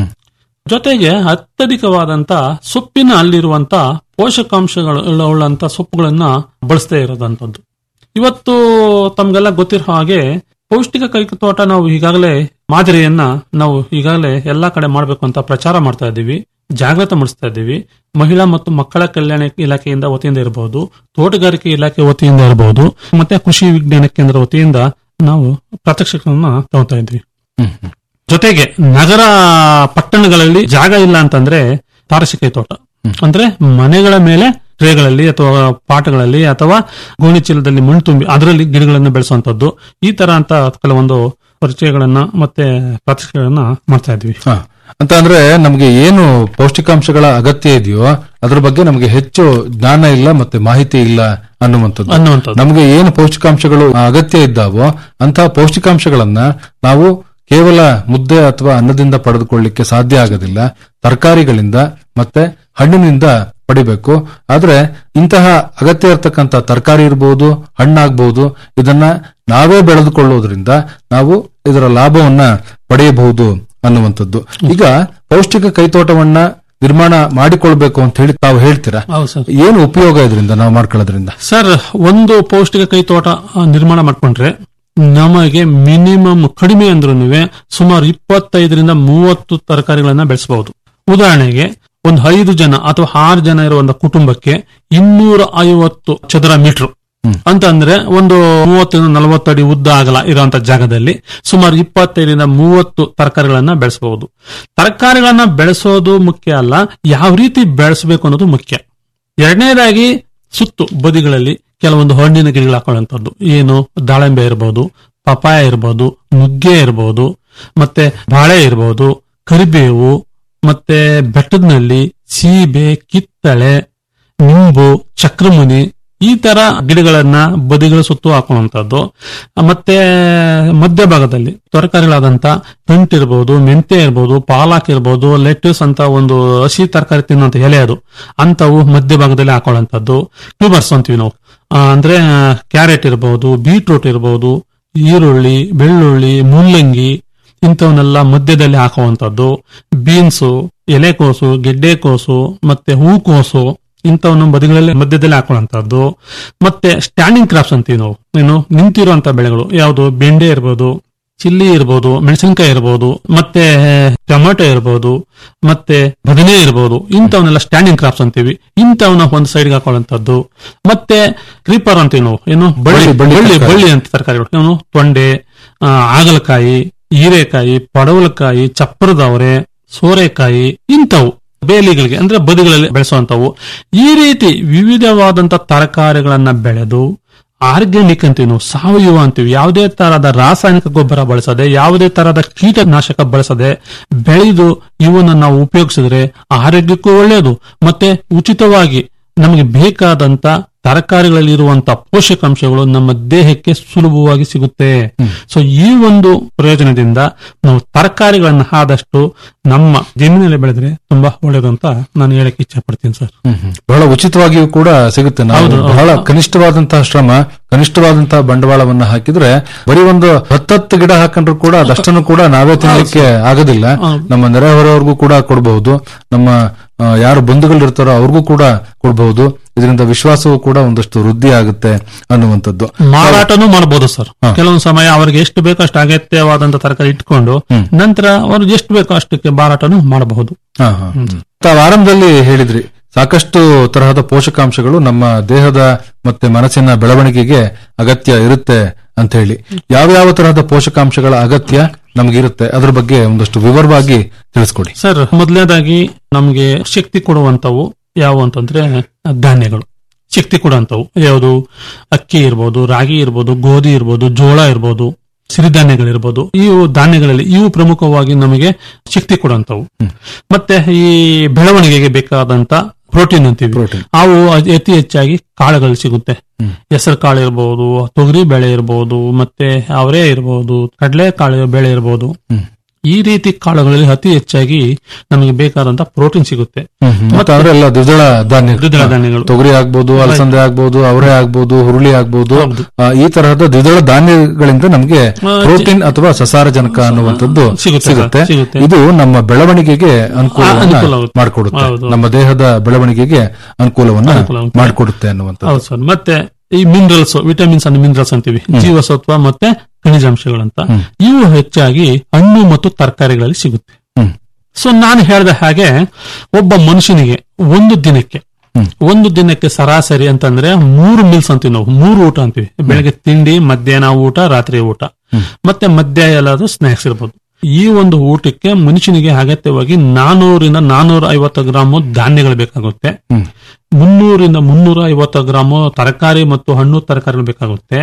ಜೊತೆಗೆ ಅತ್ಯಧಿಕವಾದಂತ ಸೊಪ್ಪಿನ ಅಲ್ಲಿರುವಂತ ಪೋಷಕಾಂಶಗಳು ಉಳ್ಳಂತ ಸೊಪ್ಪುಗಳನ್ನ ಬಳಸದೇ ಇರೋದಂತದ್ದು ಇವತ್ತು ತಮ್ಗೆಲ್ಲ ಗೊತ್ತಿರೋ ಹಾಗೆ ಪೌಷ್ಟಿಕ ಕೈ ತೋಟ ನಾವು ಈಗಾಗಲೇ ಮಾದರಿಯನ್ನ ನಾವು ಈಗಾಗಲೇ ಎಲ್ಲಾ ಕಡೆ ಮಾಡಬೇಕು ಅಂತ ಪ್ರಚಾರ ಮಾಡ್ತಾ ಇದ್ದೀವಿ ಜಾಗೃತ ಮೂಡಿಸ್ತಾ ಇದ್ದೀವಿ ಮಹಿಳಾ ಮತ್ತು ಮಕ್ಕಳ ಕಲ್ಯಾಣ ಇಲಾಖೆಯಿಂದ ವತಿಯಿಂದ ಇರಬಹುದು ತೋಟಗಾರಿಕೆ ಇಲಾಖೆ ವತಿಯಿಂದ ಇರಬಹುದು ಮತ್ತೆ ಕೃಷಿ ವಿಜ್ಞಾನ ಕೇಂದ್ರ ವತಿಯಿಂದ ನಾವು ಪ್ರಾತ್ಯಕ್ಷಿಕಗಳನ್ನ ತಗೋತಾ ಇದ್ವಿ ಜೊತೆಗೆ ನಗರ ಪಟ್ಟಣಗಳಲ್ಲಿ ಜಾಗ ಇಲ್ಲ ಅಂತಂದ್ರೆ ತಾರಸಿಕೈ ತೋಟ ಅಂದ್ರೆ ಮನೆಗಳ ಮೇಲೆ ಟ್ರೇಗಳಲ್ಲಿ ಅಥವಾ ಪಾಟ್ಗಳಲ್ಲಿ ಅಥವಾ ಗೋಣಿ ಚೀಲದಲ್ಲಿ ಮಣ್ಣು ತುಂಬಿ ಅದರಲ್ಲಿ ಗಿಡಗಳನ್ನು ಬೆಳೆಸುವಂತದ್ದು ಈ ತರ ಅಂತ ಕೆಲವೊಂದು ಪರಿಚಯಗಳನ್ನ ಮತ್ತೆ ಪ್ರಾತ್ಯಕ್ಷಿಕೆಗಳನ್ನ ಮಾಡ್ತಾ ಇದ್ವಿ ಹ. ಅಂತ ಅಂದ್ರೆ ನಮಗೆ ಏನು ಪೌಷ್ಟಿಕಾಂಶಗಳ ಅಗತ್ಯ ಇದೆಯೋ ಅದ್ರ ಬಗ್ಗೆ ನಮಗೆ ಹೆಚ್ಚು ಜ್ಞಾನ ಇಲ್ಲ ಮತ್ತೆ ಮಾಹಿತಿ ಇಲ್ಲ ಅನ್ನುವಂಥದ್ದು ಅನ್ನುವಂಥದ್ದು. ನಮಗೆ ಏನು ಪೌಷ್ಟಿಕಾಂಶಗಳು ಅಗತ್ಯ ಇದ್ದಾವೋ ಅಂತಹ ಪೌಷ್ಟಿಕಾಂಶಗಳನ್ನ ನಾವು ಕೇವಲ ಮುದ್ದೆ ಅಥವಾ ಅನ್ನದಿಂದ ಪಡೆದುಕೊಳ್ಳಿಕ್ಕೆ ಸಾಧ್ಯ ಆಗೋದಿಲ್ಲ ತರಕಾರಿಗಳಿಂದ ಮತ್ತೆ ಹಣ್ಣಿನಿಂದ ಪಡಿಬೇಕು ಆದ್ರೆ ಇಂತಹ ಅಗತ್ಯ ಇರತಕ್ಕಂತ ತರಕಾರಿ ಇರಬಹುದು ಹಣ್ಣಾಗಬಹುದು ಇದನ್ನ ನಾವೇ ಬೆಳೆದುಕೊಳ್ಳೋದ್ರಿಂದ ನಾವು ಇದರ ಲಾಭವನ್ನ ಪಡೆಯಬಹುದು ಅನ್ನುವಂಥದ್ದು ಈಗ ಪೌಷ್ಟಿಕ ಕೈತೋಟವನ್ನ ನಿರ್ಮಾಣ ಮಾಡಿಕೊಳ್ಬೇಕು ಅಂತ ಹೇಳಿ ತಾವು ಹೇಳ್ತೀರಾ ಹೌದು ಸರ್ ಏನು ಉಪಯೋಗ ಇದರಿಂದ ನಾವು ಮಾಡ್ಕೊಳ್ಳೋದ್ರಿಂದ ಸರ್ ಒಂದು ಪೌಷ್ಟಿಕ ಕೈ ತೋಟ ಆ, ನಿರ್ಮಾಣ ಮಾಡ್ಕೊಂಡ್ರೆ ನಮಗೆ ಮಿನಿಮಮ್ ಕಡಿಮೆ ಅಂದ್ರೂ ಸುಮಾರು ಇಪ್ಪತ್ತೈದರಿಂದ ಮೂವತ್ತು ತರಕಾರಿಗಳನ್ನ ಬೆಳೆಸಬಹುದು ಉದಾಹರಣೆಗೆ ಒಂದು ಐದು ಜನ ಅಥವಾ ಆರು ಜನ ಇರುವಂತ ಕುಟುಂಬಕ್ಕೆ ಇನ್ನೂರ ಐವತ್ತು ಚದರ ಮೀಟರ್ ಅಂತ ಅಂದ್ರೆ ಒಂದು ಮೂವತ್ತರಿಂದ ನಲವತ್ತು ಅಡಿ ಉದ್ದ ಆಗಲ ಇರುವಂತ ಜಾಗದಲ್ಲಿ ಸುಮಾರು ಇಪ್ಪತ್ತೈದರಿಂದ ಮೂವತ್ತು ತರಕಾರಿಗಳನ್ನ ಬೆಳೆಸಬಹುದು ತರಕಾರಿಗಳನ್ನ ಬೆಳೆಸೋದು ಮುಖ್ಯ ಅಲ್ಲ ಯಾವ ರೀತಿ ಬೆಳೆಸಬೇಕು ಅನ್ನೋದು ಮುಖ್ಯ ಎರಡನೇದಾಗಿ ಸುತ್ತು ಬದಿಗಳಲ್ಲಿ ಕೆಲವೊಂದು ಹಣ್ಣಿನ ಗಿಡಗಳು ಹಾಕೊಳ್ಳುವಂಥದ್ದು ಏನು ದಾಳಿಂಬೆ ಇರಬಹುದು ಪಪಾಯ ಇರಬಹುದು ನುಗ್ಗೆ ಇರಬಹುದು ಮತ್ತೆ ಬಾಳೆ ಇರಬಹುದು ಕರಿಬೇವು ಮತ್ತೆ ಬೆಟ್ಟದನಲ್ಲಿ ಸೀಬೆ ಕಿತ್ತಳೆ ನಿಂಬು ಚಕ್ರಮುನಿ ಈ ತರ ಗಿಡಗಳನ್ನ ಬದಿಗಳ ಸುತ್ತು ಹಾಕುವಂತದ್ದು ಮತ್ತೆ ಮಧ್ಯಭಾಗದಲ್ಲಿ ತರಕಾರಿಗಳಾದಂತ ಟಂಟ್ ಇರಬಹುದು ಮೆಂತೆ ಇರಬಹುದು ಪಾಲಾಕ್ ಇರಬಹುದು ಲೆಟಸ್ ಅಂತ ಒಂದು ಹಸಿ ತರಕಾರಿ ತಿನ್ನುವಂತ ಎಲೆ ಅದು ಅಂತವು ಮಧ್ಯಭಾಗದಲ್ಲಿ ಹಾಕೊಳ್ಳುವಂತದ್ದು ಟ್ಯೂಬರ್ಸ್ ಅಂತೀವಿ ನಾವು ಆ, ಅಂದ್ರೆ ಕ್ಯಾರೆಟ್ ಇರಬಹುದು ಬೀಟ್ರೂಟ್ ಇರಬಹುದು ಈರುಳ್ಳಿ ಬೆಳ್ಳುಳ್ಳಿ ಮುಲ್ಲಂಗಿ ಇಂಥವನ್ನೆಲ್ಲ ಮಧ್ಯದಲ್ಲಿ ಹಾಕುವಂತದ್ದು ಬೀನ್ಸು ಎಲೆಕೋಸು ಗೆಡ್ಡೆಕೋಸು ಮತ್ತೆ ಹೂಕೋಸು ಇಂಥವನ್ನು ಬದಿಗಳಲ್ಲಿ ಮಧ್ಯದಲ್ಲಿ ಹಾಕುವಂತದ್ದು ಮತ್ತೆ ಸ್ಟ್ಯಾಂಡಿಂಗ್ ಕ್ರಾಪ್ಸ್ ಅಂತೀವಿ ನಾವು ಏನು ನಿಂತಿರುವಂತ ಬೆಳೆಗಳು ಯಾವುದು ಬೆಂಡೆ ಇರ್ಬೋದು ಚಿಲ್ಲಿ ಇರ್ಬೋದು ಮೆಣಸಿನಕಾಯಿ ಇರ್ಬೋದು ಮತ್ತೆ ಟೊಮೆಟೊ ಇರ್ಬೋದು ಮತ್ತೆ ಬದನೆ ಇರ್ಬೋದು ಇಂಥವನ್ನೆಲ್ಲ ಸ್ಟ್ಯಾಂಡಿಂಗ್ ಕ್ರಾಪ್ಸ್ ಅಂತೀವಿ ಇಂಥವನ್ನ ಒಂದು ಸೈಡ್ಗೆ ಹಾಕೊಳ್ಳುವಂತದ್ದು ಮತ್ತೆ ಕ್ರೀಪರ್ ಅಂತೀವಿ ನಾವು ಏನು ಬಳ್ಳಿ ಬಳ್ಳಿ, ಬಳ್ಳಿ ಬಳ್ಳಿ ತರಕಾರಿ. ಬಳ್ಳಿ ಅಂತ ತರಕಾರಿಗಳು ಏನು ತೊಂಡೆ ಆ, ಹಾಗಲಕಾಯಿ ಹೀರೆಕಾಯಿ ಪಡವಲಕಾಯಿ ಚಪ್ಪರದವರೆ ಸೋರೆಕಾಯಿ ಇಂಥವು ಬೇಲಿಗಳಿಗೆ ಅಂದ್ರೆ ಬದಿಗಳಲ್ಲಿ ಬೆಳೆಸುವಂತವು ಈ ರೀತಿ ವಿವಿಧವಾದಂತ ತರಕಾರಿಗಳನ್ನ ಬೆಳೆದು ಆರ್ಗ್ಯಾನಿಕ್ ಅಂತೀವಿ ನಾವು ಸಾವಯವ ಅಂತೀವಿ ಯಾವುದೇ ತರಹದ ರಾಸಾಯನಿಕ ಗೊಬ್ಬರ ಬಳಸದೆ ಯಾವುದೇ ತರಹದ ಕೀಟನಾಶಕ ಬಳಸದೆ ಬೆಳೆದು ಇವನ್ನ ನಾವು ಉಪಯೋಗಿಸಿದ್ರೆ ಆರೋಗ್ಯಕ್ಕೂ ಒಳ್ಳೆಯದು ಮತ್ತೆ ಉಚಿತವಾಗಿ ನಮಗೆ ಬೇಕಾದಂತ ತರಕಾರಿಗಳಲ್ಲಿ ಇರುವಂತ ಪೋಷಕಾಂಶಗಳು ನಮ್ಮ ದೇಹಕ್ಕೆ ಸುಲಭವಾಗಿ ಸಿಗುತ್ತೆ ಸೊ ಈ ಒಂದು ಪ್ರಯೋಜನದಿಂದ ನಾವು ತರಕಾರಿಗಳನ್ನ ಆದಷ್ಟು ನಮ್ಮ ಜಮೀನಲ್ಲಿ ಬೆಳೆದ್ರೆ ತುಂಬಾ ಒಳ್ಳೇದು ಅಂತ ನಾನು ಹೇಳಕ್ ಇಚ್ಛೆ ಪಡ್ತೀನಿ ಸರ್ ಬಹಳ ಉಚಿತವಾಗಿಯೂ ಕೂಡ ಸಿಗುತ್ತೆ ನಾವು ಹೌದು, ಹೌದು. ಬಹಳ ಕನಿಷ್ಠವಾದಂತಹ ಶ್ರಮ ಕನಿಷ್ಠವಾದಂತಹ ಬಂಡವಾಳವನ್ನ ಹಾಕಿದ್ರೆ ಬರೀ ಒಂದು ಹತ್ತತ್ತು ಗಿಡ ಹಾಕೊಂಡ್ರು ಕೂಡ ಅದಷ್ಟನ್ನು ಕೂಡ ನಾವೇ ತಿನ್ನಲಿಕ್ಕೆ ಆಗೋದಿಲ್ಲ ನಮ್ಮ ನೆರೆಹೊರೆಯವ್ರಿಗೂ ಕೂಡ ಕೊಡಬಹುದು ನಮ್ಮ ಆ, ಯಾರು ಬಂಧುಗಳು ಇರ್ತಾರೋ ಅವ್ರಿಗೂ ಕೂಡ ಕೊಡಬಹುದು ಇದರಿಂದ ವಿಶ್ವಾಸವೂ ಕೂಡ ಒಂದಷ್ಟು ವೃದ್ಧಿ ಆಗುತ್ತೆ ಅನ್ನುವಂಥದ್ದು ಮಾರಾಟನೂ ಮಾಡಬಹುದು ಸರ್ ಕೆಲವೊಂದು ಸಮಯ ಅವರಿಗೆ ಎಷ್ಟು ಬೇಕೋ ಅಷ್ಟು ಅಗತ್ಯವಾದಂತ ತರಕಾರಿ ಇಟ್ಕೊಂಡು ನಂತರ ಅವ್ರಿಗೆ ಎಷ್ಟು ಬೇಕೋ ಅಷ್ಟಕ್ಕೆ ಮಾರಾಟನೂ ಮಾಡಬಹುದು ಹಾ, ಹಾ. ತಾವು ಆರಂಭದಲ್ಲಿ ಹೇಳಿದ್ರಿ ಸಾಕಷ್ಟು ತರಹದ ಪೋಷಕಾಂಶಗಳು ನಮ್ಮ ದೇಹದ ಮತ್ತೆ ಮನಸ್ಸಿನ ಬೆಳವಣಿಗೆಗೆ ಅಗತ್ಯ ಇರುತ್ತೆ ಅಂತ ಹೇಳಿ ಯಾವ್ಯಾವ ತರಹದ ಪೋಷಕಾಂಶಗಳ ಅಗತ್ಯ ನಮಗಿರುತ್ತೆ ಅದ್ರ ಬಗ್ಗೆ ಒಂದಷ್ಟು ವಿವರವಾಗಿ ತಿಳಿಸ್ಕೊಡಿ ಸರ್ ಮೊದಲನೇದಾಗಿ ನಮಗೆ ಶಕ್ತಿ ಕೊಡುವಂತವು ಯಾವ ಅಂತಂದ್ರೆ ಧಾನ್ಯಗಳು ಶಕ್ತಿ ಕೊಡುವಂತವು ಯಾವುದು ಅಕ್ಕಿ ಇರ್ಬೋದು ರಾಗಿ ಇರ್ಬೋದು ಗೋಧಿ ಇರ್ಬೋದು ಜೋಳ ಇರ್ಬೋದು ಸಿರಿಧಾನ್ಯಗಳಿರ್ಬೋದು ಇವು ಧಾನ್ಯಗಳಲ್ಲಿ ಇವು ಪ್ರಮುಖವಾಗಿ ನಮಗೆ ಶಕ್ತಿ ಕೊಡುವಂತವು ಮತ್ತೆ ಈ ಬೆಳವಣಿಗೆಗೆ ಬೇಕಾದಂತ ಪ್ರೋಟೀನ್ ಅಂತೀವಿ ಅವು ಅತಿ ಹೆಚ್ಚಾಗಿ ಕಾಳುಗಳು ಸಿಗುತ್ತೆ ಹೆಸರು ಕಾಳು ಇರ್ಬೋದು ತೊಗರಿ ಬೆಳೆ ಇರ್ಬೋದು ಮತ್ತೆ ಅವರೇ ಇರ್ಬೋದು ಕಡಲೆ ಕಾಳು ಬೆಳೆ ಇರ್ಬೋದು ಈ ರೀತಿ ಕಾಳುಗಳಲ್ಲಿ ಅತಿ ಹೆಚ್ಚಾಗಿ ನಮಗೆ ಬೇಕಾದಂತ ಪ್ರೋಟೀನ್ ಸಿಗುತ್ತೆ ಮತ್ತೆ ಅವರೆಲ್ಲ ದ್ವಿದಳ ಧಾನ್ಯ ದ್ವಿದಳ ಧಾನ್ಯಗಳು. ತೊಗರಿ ಆಗ್ಬೋದು ಅಲಸಂದೆ ಆಗ್ಬೋದು ಅವರೇ ಆಗ್ಬೋದು ಹುರುಳಿ ಆಗ್ಬೋದು ಆ, ಈ ತರಹದ ದ್ವಿದಳ ಧಾನ್ಯಗಳಿಂದ ನಮಗೆ ಪ್ರೋಟೀನ್ ಅಥವಾ ಸಸಾರಜನಕ ಅನ್ನುವಂಥದ್ದು ಸಿಗುತ್ತೆ, ಸಿಗುತ್ತೆ ಸಿಗುತ್ತೆ. ಇದು ನಮ್ಮ ಬೆಳವಣಿಗೆಗೆ ಅನುಕೂಲವನ್ನ ಅನುಕೂಲವಾಗುತ್ತೆ. ಮಾಡಿಕೊಡುತ್ತೆ ಹೌದು. ನಮ್ಮ ದೇಹದ ಬೆಳವಣಿಗೆಗೆ ಅನುಕೂಲವನ್ನ ಅನುಕೂಲವಾಗುತ್ತೆ. ಮಾಡಿಕೊಡುತ್ತೆ ಅನ್ನುವಂಥದ್ದು ಹೌದು ಸರ್ ಮತ್ತೆ ಈ ಮಿನರಲ್ಸ್ ವಿಟಮಿನ್ಸ್ ಅಂಡ್ ಮಿನರಲ್ಸ್ ಅಂತೀವಿ ಜೀವಸತ್ವ ಮತ್ತೆ ಖನಿಜಾಂಶಗಳಂತ ಇವು ಹೆಚ್ಚಾಗಿ ಹಣ್ಣು ಮತ್ತು ತರಕಾರಿಗಳಲ್ಲಿ ಸಿಗುತ್ತೆ ಸೊ ನಾನು ಹೇಳಿದ ಹಾಗೆ ಒಬ್ಬ ಮನುಷ್ಯನಿಗೆ ಒಂದು ದಿನಕ್ಕೆ ಒಂದು ದಿನಕ್ಕೆ ಸರಾಸರಿ ಅಂತಂದ್ರೆ ಮೂರು ಮೀಲ್ಸ್ ಅಂತೀವಿ ನಾವು ಮೂರು ಊಟ ಅಂತೀವಿ ಬೆಳಗ್ಗೆ ತಿಂಡಿ ಮಧ್ಯಾಹ್ನ ಊಟ ರಾತ್ರಿ ಊಟ ಮತ್ತೆ ಮಧ್ಯ ಎಲ್ಲಾದ್ರೂ ಸ್ನಾಕ್ಸ್ ಇರ್ಬೋದು ಈ ಒಂದು ಊಟಕ್ಕೆ ಮನುಷ್ಯನಿಗೆ ಅಗತ್ಯವಾಗಿ ನಾನೂರಿಂದ ನಾನೂರ ಐವತ್ತು ಗ್ರಾಮ್ ಧಾನ್ಯಗಳು ಬೇಕಾಗುತ್ತೆ ಮುನ್ನೂರಿಂದ ಮುನ್ನೂರ ಐವತ್ತು ಗ್ರಾಮ್ ತರಕಾರಿ ಮತ್ತು ಹಣ್ಣು ತರಕಾರಿಗಳು ಬೇಕಾಗುತ್ತೆ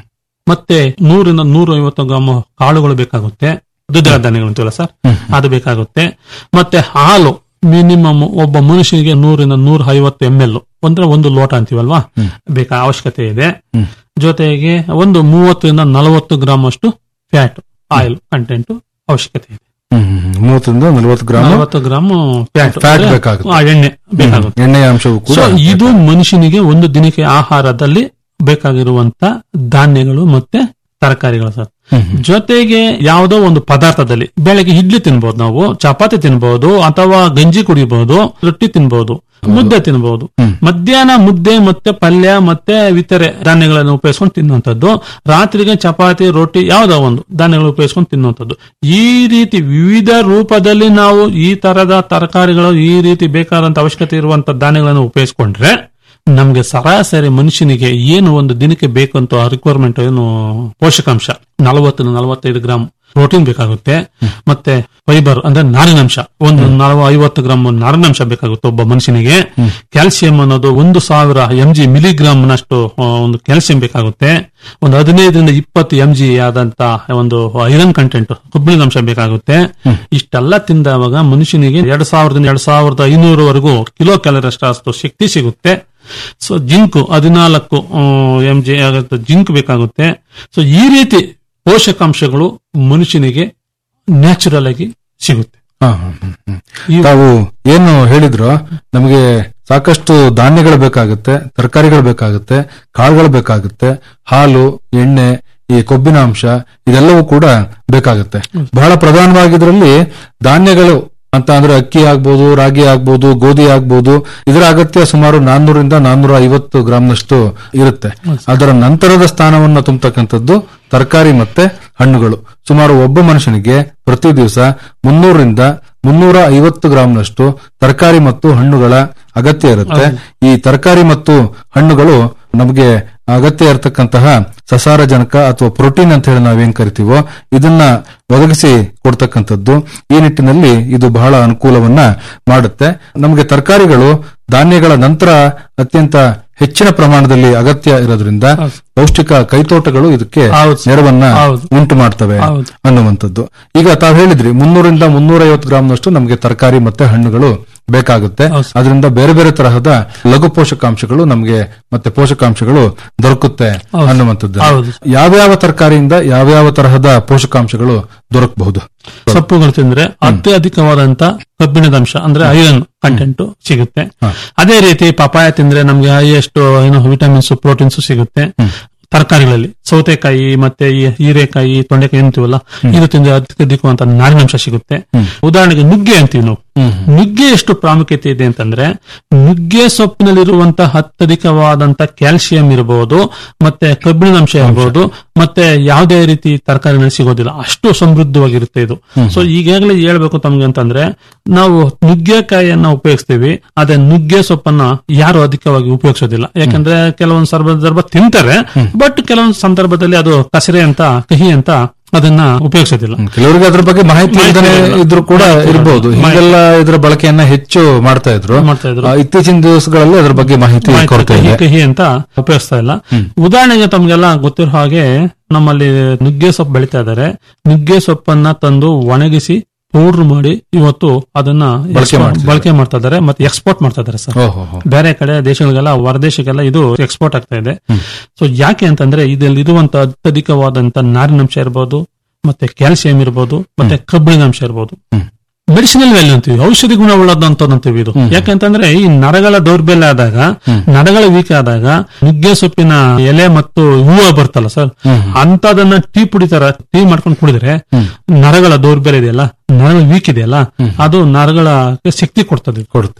ಮತ್ತೆ ನೂರಿಂದ ನೂರ ಐವತ್ತು ಗ್ರಾಮ್ ಕಾಳುಗಳು ಬೇಕಾಗುತ್ತೆ ದ್ವಿದಳ ಧಾನ್ಯಗಳು ಅಂತೀವಲ್ಲ ಸರ್ ಅದು ಬೇಕಾಗುತ್ತೆ ಮತ್ತೆ ಹಾಲು ಮಿನಿಮಮ್ ಒಬ್ಬ ಮನುಷ್ಯನಿಗೆ ನೂರಿಂದ ನೂರ ಐವತ್ತು ಎಂ ಎಲ್ ಅಂದ್ರೆ ಒಂದು ಲೋಟ ಅಂತೀವಲ್ವಾ ಬೇಕಾ ಅವಶ್ಯಕತೆ ಇದೆ ಜೊತೆಗೆ ಒಂದು ಮೂವತ್ತರಿಂದ ನಲವತ್ತು ಗ್ರಾಮ್ ಅಷ್ಟು ಫ್ಯಾಟ್ ಆಯಿಲ್ ಕಂಟೆಂಟ್ ಅವಶ್ಯಕತೆ ಇದೆ ಮೂವತ್ತರಿಂದ ನಲವತ್ತು ಗ್ರಾಮ್ ನಲವತ್ತು ಗ್ರಾಮ್ ಫ್ಯಾಟ್ ಫ್ಯಾಟ್ ಬೇಕಾಗುತ್ತೆ ಎಣ್ಣೆ ಬೇಕಾಗುತ್ತೆ ಎಣ್ಣೆಯ ಅಂಶವು ಕೂಡ ಸೊ ಇದು ಮನುಷ್ಯನಿಗೆ ಒಂದು ದಿನಕ್ಕೆ ಆಹಾರದಲ್ಲಿ ಬೇಕಾಗಿರುವಂತ ಧಾನ್ಯಗಳು ಮತ್ತೆ ತರಕಾರಿಗಳು ಸರ್ ಜೊತೆಗೆ ಯಾವುದೋ ಒಂದು ಪದಾರ್ಥದಲ್ಲಿ ಬೆಳಗ್ಗೆ ಇಡ್ಲಿ ತಿನ್ಬಹುದು ನಾವು ಚಪಾತಿ ತಿನ್ಬಹುದು ಅಥವಾ ಗಂಜಿ ಕುಡಿಬಹುದು ರೊಟ್ಟಿ ತಿನ್ಬಹುದು ಮುದ್ದೆ ತಿನ್ಬಹುದು ಮಧ್ಯಾಹ್ನ ಮುದ್ದೆ ಮತ್ತೆ ಪಲ್ಯ ಮತ್ತೆ ಇತರೆ ಧಾನ್ಯಗಳನ್ನು ಉಪಯೋಗಿಸ್ಕೊಂಡು ತಿನ್ನುವಂಥದ್ದು ರಾತ್ರಿಗೆ ಚಪಾತಿ ರೊಟ್ಟಿ ಯಾವುದೋ ಒಂದು ಧಾನ್ಯಗಳು ಉಪಯೋಗಿಸ್ಕೊಂಡು ತಿನ್ನುವಂಥದ್ದು ಈ ರೀತಿ ವಿವಿಧ ರೂಪದಲ್ಲಿ ನಾವು ಈ ತರದ ತರಕಾರಿಗಳು ಈ ರೀತಿ ಬೇಕಾದಂತ ಅವಶ್ಯಕತೆ ಇರುವಂತ ಧಾನ್ಯಗಳನ್ನು ಉಪಯೋಗಿಸ್ಕೊಂಡ್ರೆ ನಮ್ಗೆ ಸರಾಸರಿ ಮನುಷ್ಯನಿಗೆ ಏನು ಒಂದು ದಿನಕ್ಕೆ ಬೇಕು ಅಂತ ರಿಕ್ವೈರ್ಮೆಂಟ್ ಏನು ಪೋಷಕಾಂಶ ನಲವತ್ತು ನಲವತ್ತೈದು ಗ್ರಾಮ್ ಪ್ರೋಟೀನ್ ಬೇಕಾಗುತ್ತೆ ಮತ್ತೆ ಫೈಬರ್ ಅಂದ್ರೆ ನಾರಿನಂಶ ಒಂದು ನಲವ ಐವತ್ತು ಗ್ರಾಮ್ ನಾರಿನಂಶ ಬೇಕಾಗುತ್ತೆ ಒಬ್ಬ ಮನುಷ್ಯನಿಗೆ ಕ್ಯಾಲ್ಸಿಯಂ ಅನ್ನೋದು ಒಂದು ಸಾವಿರ ಎಂ ಜಿ ಮಿಲಿಗ್ರಾಮ್ ನಷ್ಟು ಆ, ಒಂದು ಕ್ಯಾಲ್ಸಿಯಂ ಬೇಕಾಗುತ್ತೆ ಒಂದು ಹದಿನೈದರಿಂದ ಇಪ್ಪತ್ತು ಎಂ ಜಿ ಆದಂತ ಒಂದು ಐರನ್ ಕಂಟೆಂಟ್ ಕೊಬ್ಬಿನಾಂಶ ಬೇಕಾಗುತ್ತೆ ಇಷ್ಟೆಲ್ಲ ತಿಂದವಾಗ ಮನುಷ್ಯನಿಗೆ ಎರಡ್ ಸಾವಿರದಿಂದ ಎರಡ್ ಸಾವಿರದ ಐನೂರವರೆಗೂ ಕಿಲೋ ಕ್ಯಾಲರಿ ಅಷ್ಟು ಶಕ್ತಿ ಸಿಗುತ್ತೆ ಸೊ ಜಿಂಕ್ ಹದಿನಾಲ್ಕು ಎಂ ಜಿ ಆಗುತ್ತೆ ಜಿಂಕ್ ಬೇಕಾಗುತ್ತೆ ಸೊ ಈ ರೀತಿ ಪೋಷಕಾಂಶಗಳು ಮನುಷ್ಯನಿಗೆ ನ್ಯಾಚುರಲ್ ಆಗಿ ಸಿಗುತ್ತೆ ಹಾ, ಹಾ, ಹಾ, ಹಾ. ತಾವು ಏನು ಹೇಳಿದ್ರು ನಮಗೆ ಸಾಕಷ್ಟು ಧಾನ್ಯಗಳು ಬೇಕಾಗುತ್ತೆ ತರಕಾರಿಗಳು ಬೇಕಾಗುತ್ತೆ ಕಾಳುಗಳು ಬೇಕಾಗುತ್ತೆ ಹಾಲು ಎಣ್ಣೆ ಈ ಕೊಬ್ಬಿನ ಅಂಶ ಇದೆಲ್ಲವೂ ಕೂಡ ಬೇಕಾಗುತ್ತೆ ಬಹಳ ಪ್ರಧಾನವಾಗಿದ್ರಲ್ಲಿ ಧಾನ್ಯಗಳು ಅಂತ ಅಂದ್ರೆ ಅಕ್ಕಿ ಆಗ್ಬೋದು ರಾಗಿ ಆಗ್ಬೋದು ಗೋಧಿ ಆಗ್ಬೋದು ಇದರ ಅಗತ್ಯ ಸುಮಾರು ನಾನ್ನೂರಿಂದ ನಾನ್ನೂರ ಐವತ್ತು ಗ್ರಾಂನಷ್ಟು ಇರುತ್ತೆ ಅದರ ನಂತರದ ಸ್ಥಾನವನ್ನು ತುಂಬತಕ್ಕಂಥದ್ದು ತರಕಾರಿ ಮತ್ತೆ ಹಣ್ಣುಗಳು ಸುಮಾರು ಒಬ್ಬ ಮನುಷ್ಯನಿಗೆ ಪ್ರತಿ ದಿವಸ ಮುನ್ನೂರರಿಂದ ಮುನ್ನೂರ ಐವತ್ತು ಗ್ರಾಂನಷ್ಟು ತರಕಾರಿ ಮತ್ತು ಹಣ್ಣುಗಳ ಅಗತ್ಯ ಇರುತ್ತೆ ಈ ತರಕಾರಿ ಮತ್ತು ಹಣ್ಣುಗಳು ನಮಗೆ ಅಗತ್ಯ ಇರತಕ್ಕಂತಹ ಸಸಾರಜನಕ ಅಥವಾ ಪ್ರೋಟೀನ್ ಅಂತ ಹೇಳಿ ನಾವೇನ್ ಕರಿತೀವೋ ಇದನ್ನ ಒದಗಿಸಿ ಕೊಡ್ತಕ್ಕಂಥದ್ದು ಈ ನಿಟ್ಟಿನಲ್ಲಿ ಇದು ಬಹಳ ಅನುಕೂಲವನ್ನ ಮಾಡುತ್ತೆ ನಮಗೆ ತರಕಾರಿಗಳು ಧಾನ್ಯಗಳ ನಂತರ ಅತ್ಯಂತ ಹೆಚ್ಚಿನ ಪ್ರಮಾಣದಲ್ಲಿ ಅಗತ್ಯ ಇರೋದ್ರಿಂದ ಪೌಷ್ಟಿಕ ಕೈತೋಟಗಳು ಇದಕ್ಕೆ ನೆರವನ್ನ ಉಂಟು ಮಾಡ್ತವೆ ಅನ್ನುವಂಥದ್ದು ಈಗ ತಾವು ಹೇಳಿದ್ರಿ ಮುನ್ನೂರಿಂದ ಮುನ್ನೂರ ಐವತ್ತು ಗ್ರಾಂನಷ್ಟು ನಮಗೆ ತರಕಾರಿ ಮತ್ತೆ ಹಣ್ಣುಗಳು ಬೇಕಾಗುತ್ತೆ ಅದರಿಂದ ಬೇರೆ ಬೇರೆ ತರಹದ ಲಘು ಪೋಷಕಾಂಶಗಳು ನಮಗೆ ಮತ್ತೆ ಪೋಷಕಾಂಶಗಳು ದೊರಕುತ್ತೆ ಅನ್ನುವಂಥದ್ದು ಯಾವ್ಯಾವ ತರಕಾರಿಯಿಂದ ಯಾವ್ಯಾವ ತರಹದ ಪೋಷಕಾಂಶಗಳು ದೊರಕಬಹುದು ಸೊಪ್ಪುಗಳು ತಿಂದ್ರೆ ಅತ್ಯಧಿಕವಾದಂತ ಕಬ್ಬಿಣದ ಅಂಶ ಅಂದ್ರೆ ಐರನ್ ಕಂಟೆಂಟ್ ಸಿಗುತ್ತೆ ಅದೇ ರೀತಿ ಪಪಾಯ ತಿಂದ್ರೆ ನಮ್ಗೆ ಹೈಯೆಸ್ಟ್ ಏನು ವಿಟಮಿನ್ಸ್ ಪ್ರೋಟೀನ್ಸ್ ಸಿಗುತ್ತೆ ತರಕಾರಿಗಳಲ್ಲಿ ಸೌತೆಕಾಯಿ ಮತ್ತೆ ಈ ಹೀರೆಕಾಯಿ ತೊಂಡೆಕಾಯಿ ಅಂತೀವಲ್ಲ ಇದು ತಿಂದ್ರೆ ಅತ್ಯಧಿಕವಾದಂತ ನಾರಿನಂಶ ಸಿಗುತ್ತೆ ಉದಾಹರಣೆಗೆ ನುಗ್ಗೆ ಅಂತೀವಿ ನಾವು ನುಗ್ಗೆ ಎಷ್ಟು ಪ್ರಾಮುಖ್ಯತೆ ಇದೆ ಅಂತಂದ್ರೆ ನುಗ್ಗೆ ಸೊಪ್ಪಿನಲ್ಲಿರುವಂತಹ ಅತ್ಯಧಿಕವಾದಂತ ಕ್ಯಾಲ್ಸಿಯಂ ಇರಬಹುದು ಮತ್ತೆ ಕಬ್ಬಿಣದ ಅಂಶ ಇರಬಹುದು ಮತ್ತೆ ಯಾವುದೇ ರೀತಿ ತರಕಾರಿನಲ್ಲಿ ಸಿಗೋದಿಲ್ಲ ಅಷ್ಟು ಸಮೃದ್ಧವಾಗಿರುತ್ತೆ ಇದು ಸೊ ಈಗಾಗಲೇ ಹೇಳ್ಬೇಕು ತಮ್ಗೆ ಅಂತಂದ್ರೆ ನಾವು ನುಗ್ಗೆಕಾಯಿಯನ್ನ ಉಪಯೋಗಿಸ್ತೀವಿ ಅದೇ ನುಗ್ಗೆ ಸೊಪ್ಪನ್ನ ಯಾರು ಅಧಿಕವಾಗಿ ಉಪಯೋಗಿಸೋದಿಲ್ಲ ಯಾಕಂದ್ರೆ ಕೆಲವೊಂದು ಸಂದರ್ಭ ತಿಂತಾರೆ ಬಟ್ ಕೆಲವೊಂದು ಸಂದರ್ಭದಲ್ಲಿ ಅದು ಕಸರೆ ಅಂತ ಕಹಿ ಅಂತ ಅದನ್ನ ಉಪಯೋಗಿಸೋದಿಲ್ಲ ಕೆಲವರಿಗೆ ಅದ್ರ ಬಗ್ಗೆ ಮಾಹಿತಿ ಇಲ್ದನೆ ಇದ್ರು ಕೂಡ ಇರಬಹುದು ಹಿಂಗೆಲ್ಲ ಇದರ ಬಳಕೆಯನ್ನ ಹೆಚ್ಚು ಮಾಡ್ತಾ ಇದ್ರು ಆ, ಇತ್ತೀಚಿನ ದಿವಸಗಳಲ್ಲಿ ಅದ್ರ ಬಗ್ಗೆ ಮಾಹಿತಿ ಕೊರತೆ ಕಹಿ ಇದೆ ಕಹಿ ಅಂತ ಉಪಯೋಗಿಸ್ತಾ ಇಲ್ಲ ಉದಾಹರಣೆಗೆ ತಮ್ಗೆಲ್ಲ ಗೊತ್ತಿರೋ ಹಾಗೆ ನಮ್ಮಲ್ಲಿ ನುಗ್ಗೆ ಸೊಪ್ಪು ಬೆಳಿತಾ ಇದ್ದಾರೆ ನುಗ್ಗೆ ಸೊಪ್ಪನ್ನ ತಂದು ಒಣಗಿಸಿ ಪೌಡರ್ ಮಾಡಿ ಇವತ್ತು ಅದನ್ನ ಬಳಕೆ export- ಮಾಡ್ತಿದ್ದಾರೆ. ಬಳಕೆ ಮಾಡ್ತಾ ಇದ್ದಾರೆ ಮತ್ತೆ ಎಕ್ಸ್ಪೋರ್ಟ್ ಮಾಡ್ತಾ ಇದ್ದಾರೆ ಸರ್ ಓಹೋ ಹೋ. ಬೇರೆ ಕಡೆ ದೇಶಗಳಿಗೆಲ್ಲ ಹೊರದೇಶಕ್ಕೆಲ್ಲ ಇದು ಎಕ್ಸ್ಪೋರ್ಟ್ ಆಗ್ತಾ ಇದೆ ಸೊ ಯಾಕೆ ಅಂತಂದ್ರೆ ಇದ್ರಲ್ಲಿ ಇರುವಂತ ಅತ್ಯಧಿಕವಾದಂತ ನಾರಿನಂಶ ಇರಬಹುದು ಮತ್ತೆ ಕ್ಯಾಲ್ಸಿಯಂ ಇರಬಹುದು ಮತ್ತೆ ಕಬ್ಬಿಣದ ಅಂಶ ಇರಬಹುದು ಮೆಡಿಸಿನಲ್ ವ್ಯಾಲ್ಯೂ ಅಂತೀವಿ ಔಷಧಿ ಗುಣ ಉಳ್ಳದಂತ ಅಂತೀವಿ ಇದು ಯಾಕಂತಂದ್ರೆ ಈ ನರಗಳ ದೌರ್ಬಲ್ಯ ಆದಾಗ ನರಗಳ ವೀಕ್ ಆದಾಗ ನುಗ್ಗೆ ಸೊಪ್ಪಿನ ಎಲೆ ಮತ್ತು ಹೂವು ಬರ್ತಲ್ಲ ಸರ್ ಅಂತದನ್ನ ಟೀ ಪುಡಿ ತರ ಟೀ ಮಾಡ್ಕೊಂಡು ಕುಡಿದ್ರೆ ನರಗಳ ದೌರ್ಬಲ್ಯ ಇದೆಯಲ್ಲ ನರಗಳ ವೀಕ್ ಇದೆಯಲ್ಲ ಅದು ನರಗಳ ಶಕ್ತಿ ಕೊಡ್ತದೆ ಕೊಡುತ್ತೆ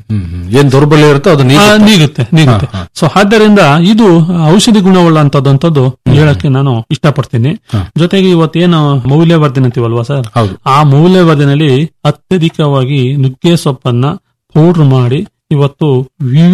ಏನ್ ದೌರ್ಬಲ್ಯ ಇರುತ್ತೋ ಅದು ಆ, ನೀಗುತ್ತೆ. ನೀಗುತ್ತೆ ನೀಗುತ್ತೆ ಸೊ ಆದ್ದರಿಂದ ಇದು ಔಷಧಿ ಗುಣವುಳ್ಳಂತದಂತದ್ದು ಹೇಳಕ್ಕೆ ನಾನು ಇಷ್ಟಪಡ್ತೀನಿ ಜೊತೆಗೆ ಇವತ್ತೇನು ಮೌಲ್ಯವರ್ಧನೆ ಅಂತೀವಲ್ವಾ ಸರ್ ಆ ಮೌಲ್ಯವರ್ಧನೆಯಲ್ಲಿ ಅತ್ಯಧಿಕವಾಗಿ ನುಗ್ಗೆ ಸೊಪ್ಪನ್ನ ಪೌಡರ್ ಮಾಡಿ ಇವತ್ತು ವಿವಿಧ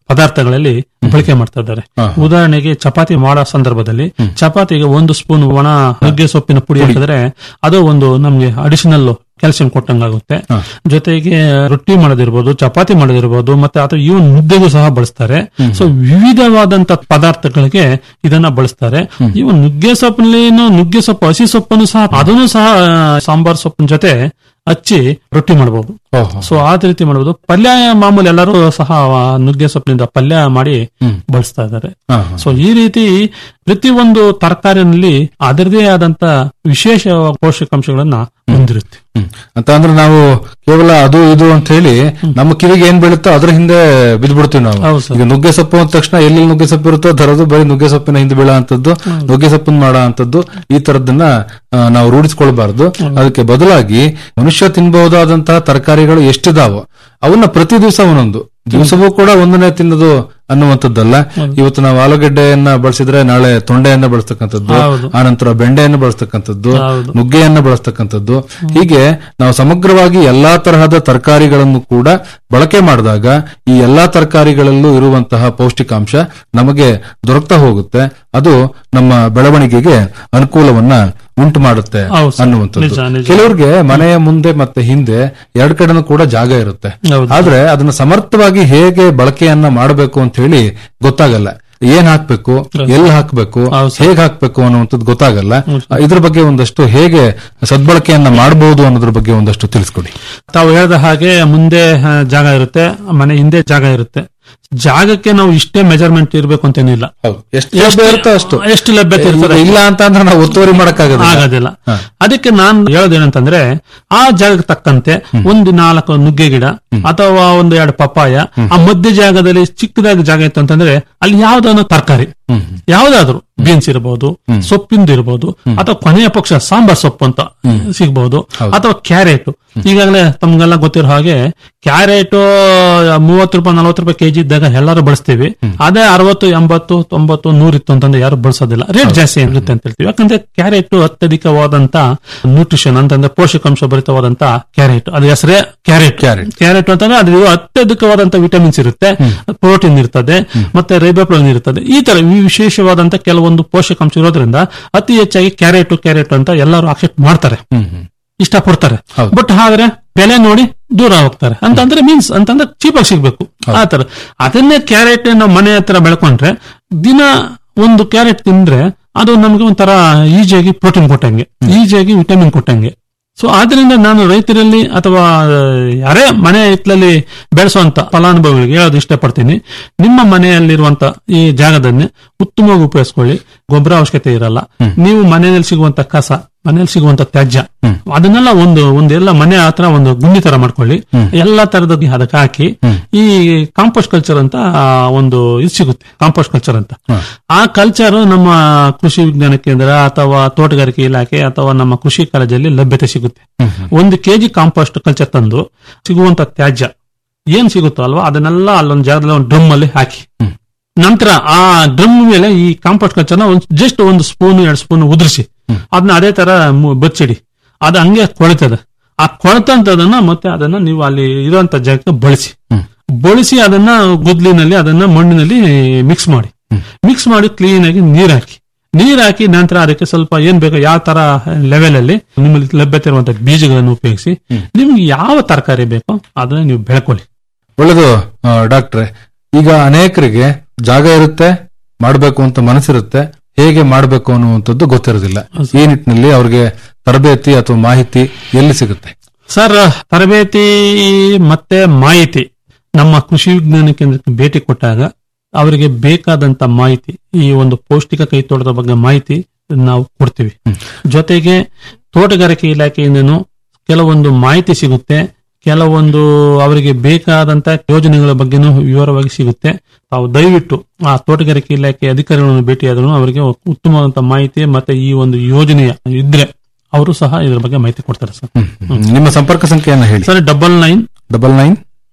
ಪದಾರ್ಥಗಳಲ್ಲಿ ಬಳಕೆ ಮಾಡ್ತಾ ಇದ್ದಾರೆ ಉದಾಹರಣೆಗೆ ಚಪಾತಿ ಮಾಡೋ ಸಂದರ್ಭದಲ್ಲಿ ಚಪಾತಿಗೆ ಒಂದು ಸ್ಪೂನ್ ಒಣ ನುಗ್ಗೆ ಸೊಪ್ಪಿನ ಪುಡಿ ಹಾಕಿದ್ರೆ ಅದು ಒಂದು ನಮ್ಗೆ ಅಡಿಷನಲ್ ಕ್ಯಾಲ್ಸಿಯಂ ಕೊಟ್ಟಂಗಾಗುತ್ತೆ ಜೊತೆಗೆ ರೊಟ್ಟಿ ಮಾಡೋದಿರ್ಬೋದು ಚಪಾತಿ ಮಾಡೋದಿರ್ಬೋದು ಮತ್ತೆ ಅಥವಾ ಇವನ್ ಮುದ್ದೆಗೂ ಸಹ ಬಳಸ್ತಾರೆ ಸೊ ವಿವಿಧವಾದಂತ ಪದಾರ್ಥಗಳಿಗೆ ಇದನ್ನ ಬಳಸ್ತಾರೆ ಇವನ್ ನುಗ್ಗೆ ಸೊಪ್ಪಿನಲ್ಲಿ ನುಗ್ಗೆ ಸೊಪ್ಪು ಹಸಿ ಸೊಪ್ಪನ್ನು ಸಹ ಅದನ್ನು ಸಹ ಆ, ಸಾಂಬಾರ್ ಸೊಪ್ಪಿನ ಜೊತೆ ಹಚ್ಚಿ ರೊಟ್ಟಿ ಮಾಡಬಹುದು ಸೊ ಆ ರೀತಿ ಮಾಡಬಹುದು ಪಲ್ಯ ಮಾಮೂಲಿ ಎಲ್ಲರೂ ಸಹ ಆ ನುಗ್ಗೆ ಸೊಪ್ಪಿನಿಂದ ಪಲ್ಯ ಮಾಡಿ ಬಳಸ್ತಾ ಇದ್ದಾರೆ ಸೊ ಈ ರೀತಿ ಪ್ರತಿಯೊಂದು ತರಕಾರಿನಲ್ಲಿ ಅದರದೇ ಆದಂತ ವಿಶೇಷ ಪೋಷಕಾಂಶಗಳನ್ನ ಹೊಂದಿರುತ್ತೆ ಅಂತ ಅಂದ್ರೆ ನಾವು ಕೇವಲ ಅದು ಇದು ಅಂತ ಹೇಳಿ ನಮ್ಮ ಕಿವಿಗೆ ಏನ್ ಬೀಳುತ್ತೋ ಅದ್ರ ಹಿಂದೆ ಬಿದ್ದ್ಬಿಡ್ತೀವಿ ನಾವು ಈಗ ನುಗ್ಗೆ ಸೊಪ್ಪು ಅಂದ ತಕ್ಷಣ ಎಲ್ಲಿ ನುಗ್ಗೆ ಸೊಪ್ಪು ಇರುತ್ತೋ ತರೋದು ಬರೀ ನುಗ್ಗೆ ಸೊಪ್ಪಿನ ಹಿಂದೆ ಬೀಳೋ ಅಂತದ್ದು ನುಗ್ಗೆ ಸೊಪ್ಪನ್ನ ಮಾಡೋ ಅಂತದ್ದು ಈ ತರದನ್ನ ಆ, ನಾವು ರೂಢಿಸ್ಕೊಳ್ಬಾರ್ದು ಅದಕ್ಕೆ ಬದಲಾಗಿ ಮನುಷ್ಯ ತಿನ್ಬಹುದಾದಂತಹ ತರಕಾರಿಗಳು ಎಷ್ಟಿದಾವೋ ಅವನ್ನ ಪ್ರತಿ ದಿವಸ ಒಂದೊಂದು ದಿವಸವೂ ಕೂಡ ಒಂದನ್ನೇ ತಿನ್ನೋದು ಅನ್ನುವಂಥದ್ದಲ್ಲ ಇವತ್ತು ನಾವು ಆಲೂಗಡ್ಡೆಯನ್ನ ಬಳಸಿದ್ರೆ ನಾಳೆ ತೊಂಡೆಯನ್ನ ಬಳಸ್ತಕ್ಕಂಥದ್ದು ಹೌದು. ಆನಂತರ ಬೆಂಡೆಯನ್ನ ಬಳಸ್ತಕ್ಕಂಥದ್ದು ಹೌದು. ನುಗ್ಗೆಯನ್ನ ಬಳಸ್ತಕ್ಕಂಥದ್ದು ಹೀಗೆ ನಾವು ಸಮಗ್ರವಾಗಿ ಎಲ್ಲಾ ತರಹದ ತರಕಾರಿಗಳನ್ನು ಕೂಡ ಬಳಕೆ ಮಾಡಿದಾಗ ಈ ಎಲ್ಲಾ ತರಕಾರಿಗಳಲ್ಲೂ ಇರುವಂತಹ ಪೌಷ್ಟಿಕಾಂಶ ನಮಗೆ ದೊರಕ್ತಾ ಹೋಗುತ್ತೆ ಅದು ನಮ್ಮ ಬೆಳವಣಿಗೆಗೆ ಅನುಕೂಲವನ್ನ ಉಂಟು ಮಾಡುತ್ತೆ ಹೌದು ಸರ್. ಅನ್ನುವಂಥದ್ದು ನಿಜ, ನಿಜ. ಕೆಲವ್ರಿಗೆ ಮನೆಯ ಮುಂದೆ ಮತ್ತೆ ಹಿಂದೆ ಎರಡ್ ಕಡೆನೂ ಕೂಡ ಜಾಗ ಇರುತ್ತೆ ಹೌದು. ಆದ್ರೆ ಅದನ್ನ ಸಮರ್ಥವಾಗಿ ಹೇಗೆ ಬಳಕೆಯನ್ನ ಮಾಡಬೇಕು ಅಂತ ಹೇಳಿ ಗೊತ್ತಾಗಲ್ಲ ಏನ್ ಹಾಕ್ಬೇಕು ಎಲ್ಲಿ ಹಾಕ್ಬೇಕು ಹೇಗ್ ಹಾಕ್ಬೇಕು ಅನ್ನುವಂಥದ್ದು ಗೊತ್ತಾಗಲ್ಲ ಇದ್ರ ಬಗ್ಗೆ ಒಂದಷ್ಟು ಹೇಗೆ ಸದ್ಬಳಕೆಯನ್ನ ಮಾಡಬಹುದು ಅನ್ನೋದ್ರ ಬಗ್ಗೆ ಒಂದಷ್ಟು ತಿಳಿಸ್ಕೊಡಿ ತಾವು ಹೇಳ್ದ ಹಾಗೆ ಮುಂದೆ ಆ, ಜಾಗ ಇರುತ್ತೆ ಮನೆ ಹಿಂದೆ ಜಾಗ ಇರುತ್ತೆ ಜಾಗಕ್ಕೆ ನಾವು ಇಷ್ಟೇ ಮೆಜರ್ಮೆಂಟ್ ಇರಬೇಕು ಅಂತೇನಿಲ್ಲ ಎಷ್ಟು ಲಭ್ಯ ಇರುತ್ತೋ ಅಷ್ಟು ಎಷ್ಟು ಲಭ್ಯತೆ ಇರ್ತದೆ ಇಲ್ಲ ಅಂತ ಅಂದ್ರೆ ನಾವು ಒತ್ತುವರಿ ಮಾಡಕ್ಕಾಗೋದಿಲ್ಲ ಆಗೋದಿಲ್ಲ ಅದಕ್ಕೆ ನಾನು ಹೇಳೋದೇನಂತಂದ್ರೆ ಆ ಜಾಗಕ್ಕೆ ತಕ್ಕಂತೆ ಒಂದು ನಾಲ್ಕು ನುಗ್ಗೆ ಗಿಡ ಅಥವಾ ಒಂದು ಎರಡು ಪಪ್ಪಾಯ ಆ ಮಧ್ಯ ಜಾಗದಲ್ಲಿ ಚಿಕ್ಕದಾಗಿ ಜಾಗ ಇತ್ತು ಅಂತಂದ್ರೆ ಅಲ್ಲಿ ಯಾವ್ದಾದ್ರು ತರಕಾರಿ ಯಾವ್ದಾದ್ರು ಬೀನ್ಸ್ ಇರಬಹುದು ಸೊಪ್ಪಿಂದು ಇರಬಹುದು ಅಥವಾ ಕೊನೆಯ ಪಕ್ಷ ಸಾಂಬಾರ್ ಸೊಪ್ಪು ಅಂತ ಸಿಗಬಹುದು ಅಥವಾ ಕ್ಯಾರೆಟ್ ಈಗಾಗಲೇ ತಮ್ಗೆಲ್ಲ ಗೊತ್ತಿರೋ ಹಾಗೆ ಕ್ಯಾರೆಟ್ ಮೂವತ್ತು ರೂಪಾಯಿ ನಲವತ್ತು ರೂಪಾಯಿ ಕೆಜಿ ಇದ್ದಾಗ ಎಲ್ಲರೂ ಬಳಸ್ತೀವಿ ಅದೇ ಅರವತ್ತು ಎಂಬತ್ತು ತೊಂಬತ್ತು ನೂರಿತ್ತು ಅಂತಂದ್ರೆ ಯಾರು ಬಳಸೋದಿಲ್ಲ ರೇಟ್ ಜಾಸ್ತಿ ಇರುತ್ತೆ ಅಂತ ಹೇಳ್ತೀವಿ ಯಾಕಂದ್ರೆ ಕ್ಯಾರೆಟ್ ಅತ್ಯಧಿಕವಾದಂತ ನ್ಯೂಟ್ರಿಷನ್ ಅಂತಂದ್ರೆ ಪೋಷಕಾಂಶ ಭರಿತವಾದಂತ ಕ್ಯಾರೆಟ್ ಅದು ಹೆಸರೇ ಕ್ಯಾರೆಟ್ ಕ್ಯಾರೆಟ್ ಕ್ಯಾರೆಟ್ ಅಂತಂದ್ರೆ ಅದು ಅತ್ಯಧಿಕವಾದಂತ ವಿಟಮಿನ್ಸ್ ಇರುತ್ತೆ ಪ್ರೋಟೀನ್ ಇರ್ತದೆ ಮತ್ತೆ ರೈಬೋಪ್ರೋನ್ ಇರ್ತದೆ ಈ ತರ ವಿಶೇಷವಾದಂತ ಕೆಲವೊಂದು ಪೋಷಕಾಂಶ ಇರೋದ್ರಿಂದ ಅತಿ ಹೆಚ್ಚಾಗಿ ಕ್ಯಾರೆಟ್ ಕ್ಯಾರೆಟ್ ಅಂತ ಎಲ್ಲರೂ ಆಕ್ಸೆಪ್ಟ್ ಮಾಡ್ತಾರೆ ಇಷ್ಟಪಡ್ತಾರೆ ಬಟ್ ಆದ್ರೆ ಬೆಲೆ ನೋಡಿ ದೂರ ಹೋಗ್ತಾರೆ ಅಂತಂದ್ರೆ ಮೀನ್ಸ್ ಅಂತಂದ್ರೆ ಚೀಪಾಗಿ ಸಿಗ್ಬೇಕು ಆ ತರ ಅದನ್ನೇ ಕ್ಯಾರೆಟ್ ನಾವು ಮನೆ ಹತ್ರ ಬೆಳ್ಕೊಂಡ್ರೆ ದಿನ ಒಂದು ಕ್ಯಾರೆಟ್ ತಿಂದ್ರೆ ಅದು ನಮ್ಗೆ ಒಂಥರ ಈಜಿಯಾಗಿ ಪ್ರೋಟೀನ್ ಕೊಟ್ಟಂಗೆ ಈಜಿಯಾಗಿ ವಿಟಮಿನ್ ಕೊಟ್ಟಂಗೆ ಸೊ ಆದ್ರಿಂದ ನಾನು ರೈತರಲ್ಲಿ ಅಥವಾ ಯಾರೇ ಮನೆ ಹಿತ್ತಲಲ್ಲಿ ಬೆಳೆಸುವಂತ ಫಲಾನುಭವಿಗಳಿಗೆ ಹೇಳೋದು ಇಷ್ಟಪಡ್ತೀನಿ ನಿಮ್ಮ ಮನೆಯಲ್ಲಿರುವಂತ ಈ ಜಾಗದನ್ನೇ ಉತ್ತಮವಾಗಿ ಉಪಯೋಗಿಸ್ಕೊಳ್ಳಿ ಗೊಬ್ಬರ ಅವಶ್ಯಕತೆ ಇರಲ್ಲ ನೀವು ಮನೆಯಲ್ಲಿ ಸಿಗುವಂತ ಕಸ ಮನೆಯಲ್ಲಿ ಸಿಗುವಂತ ತ್ಯಾಜ್ಯ ಅದನ್ನೆಲ್ಲ ಒಂದು ಒಂದು ಎಲ್ಲ ಮನೆ ಹತ್ರ ಒಂದು ಗುಂಡಿ ತರ ಮಾಡ್ಕೊಳ್ಳಿ ಎಲ್ಲಾ ತರದ ಅದಕ್ಕೆ ಹಾಕಿ ಈ ಕಾಂಪೋಸ್ಟ್ ಕಲ್ಚರ್ ಅಂತ ಆ, ಒಂದು ಇದು ಸಿಗುತ್ತೆ ಕಾಂಪೋಸ್ಟ್ ಕಲ್ಚರ್ ಅಂತ ಆ ಕಲ್ಚರ್ ನಮ್ಮ ಕೃಷಿ ವಿಜ್ಞಾನ ಕೇಂದ್ರ ಅಥವಾ ತೋಟಗಾರಿಕೆ ಇಲಾಖೆ ಅಥವಾ ನಮ್ಮ ಕೃಷಿ ಕಾಲೇಜಲ್ಲಿ ಲಭ್ಯತೆ ಸಿಗುತ್ತೆ ಒಂದು ಕೆಜಿ ಕಾಂಪೋಸ್ಟ್ ಕಲ್ಚರ್ ತಂದು ಸಿಗುವಂತ ತ್ಯಾಜ್ಯ ಏನ್ ಸಿಗುತ್ತೋ ಅಲ್ವಾ ಅದನ್ನೆಲ್ಲ ಅಲ್ಲೊಂದು ಜಾಗದಲ್ಲಿ ಒಂದು ಡ್ರಮ್ ಅಲ್ಲಿ ಹಾಕಿ ನಂತರ ಆ ಡ್ರಮ್ ಮೇಲೆ ಈ ಕಾಂಪೋಸ್ಟ್ ಕಲ್ಚರ್ನ ಒಂದು ಜಸ್ಟ್ ಒಂದು ಸ್ಪೂನ್ ಎರಡು ಸ್ಪೂನ್ ಉದುರಿಸಿ ಅದನ್ನ ಅದೇ ತರ ಮು- ಬಚ್ಚಿಡಿ ಅದು ಹಂಗೆ ಕೊಳಿತದೆ ಆ ಕೊಳತಂತದನ್ನ ಮತ್ತೆ ಅದನ್ನ ನೀವು ಅಲ್ಲಿ ಇರುವಂತ ಜಾಗಕ್ಕೆ ಬಳಸಿ ಬಳಸಿ ಅದನ್ನ ಗುದ್ಲಿನಲ್ಲಿ ಅದನ್ನ ಮಣ್ಣಿನಲ್ಲಿ ಮಿಕ್ಸ್ ಮಾಡಿ ಮಿಕ್ಸ್ ಮಾಡಿ ಕ್ಲೀನ್ ಆಗಿ ನೀರ್ ಹಾಕಿ ನೀರ್ ಹಾಕಿ ನಂತರ ಅದಕ್ಕೆ ಸ್ವಲ್ಪ ಏನ್ ಬೇಕು ಯಾವ ತರ ಲೆವೆಲ್ ಅಲ್ಲಿ ನಿಮ್ಮಲ್ಲಿ ಲಭ್ಯತೆ ಇರುವಂತ ಬೀಜಗಳನ್ನು ಉಪಯೋಗಿಸಿ ನಿಮ್ಗೆ ಯಾವ ತರಕಾರಿ ಬೇಕೋ ಅದನ್ನ ನೀವು ಬೆಳ್ಕೊಳ್ಳಿ ಒಳ್ಳೆದು ಆ, ಡಾಕ್ಟ್ರೆ ಈಗ ಅನೇಕರಿಗೆ ಜಾಗ ಇರುತ್ತೆ ಮಾಡಬೇಕು ಅಂತ ಮನಸ್ಸಿರುತ್ತೆ ಹೇಗೆ ಮಾಡಬೇಕು ಅನ್ನುವಂಥದ್ದು ಗೊತ್ತಿರೋದಿಲ್ಲ ಈ ನಿಟ್ಟಿನಲ್ಲಿ ಅವ್ರಿಗೆ ತರಬೇತಿ ಅಥವಾ ಮಾಹಿತಿ ಎಲ್ಲಿ ಸಿಗುತ್ತೆ ಸರ್ ತರಬೇತಿ ಮತ್ತೆ ಮಾಹಿತಿ ನಮ್ಮ ಕೃಷಿ ವಿಜ್ಞಾನ ಕೇಂದ್ರಕ್ಕೆ ಭೇಟಿ ಕೊಟ್ಟಾಗ ಅವರಿಗೆ ಬೇಕಾದಂತ ಮಾಹಿತಿ ಈ ಒಂದು ಪೌಷ್ಟಿಕ ಕೈತೋಟದ ಬಗ್ಗೆ ಮಾಹಿತಿ ನಾವು ಕೊಡ್ತೀವಿ ಜೊತೆಗೆ ತೋಟಗಾರಿಕೆ ಇಲಾಖೆಯಿಂದನೂ ಕೆಲವೊಂದು ಮಾಹಿತಿ ಸಿಗುತ್ತೆ ಕೆಲವೊಂದು ಅವರಿಗೆ ಬೇಕಾದಂತ ಯೋಜನೆಗಳ ಬಗ್ಗೆನೂ ವಿವರವಾಗಿ ಸಿಗುತ್ತೆ ತಾವು ದಯವಿಟ್ಟು ಆ ತೋಟಗಾರಿಕೆ ಇಲಾಖೆ ಅಧಿಕಾರಿಗಳನ್ನು ಭೇಟಿಯಾದರೂ ಅವರಿಗೆ ಉತ್ತಮವಾದಂತ ಮಾಹಿತಿ ಮತ್ತೆ ಈ ಒಂದು ಯೋಜನೆಯ ಇದ್ರೆ ಅವರು ಸಹ ಇದ್ರ ಬಗ್ಗೆ ಮಾಹಿತಿ ಕೊಡ್ತಾರೆ ಸರ್ ನಿಮ್ಮ ಸಂಪರ್ಕ ಸಂಖ್ಯೆಯನ್ನ ಹೇಳಿ sir double nine double nine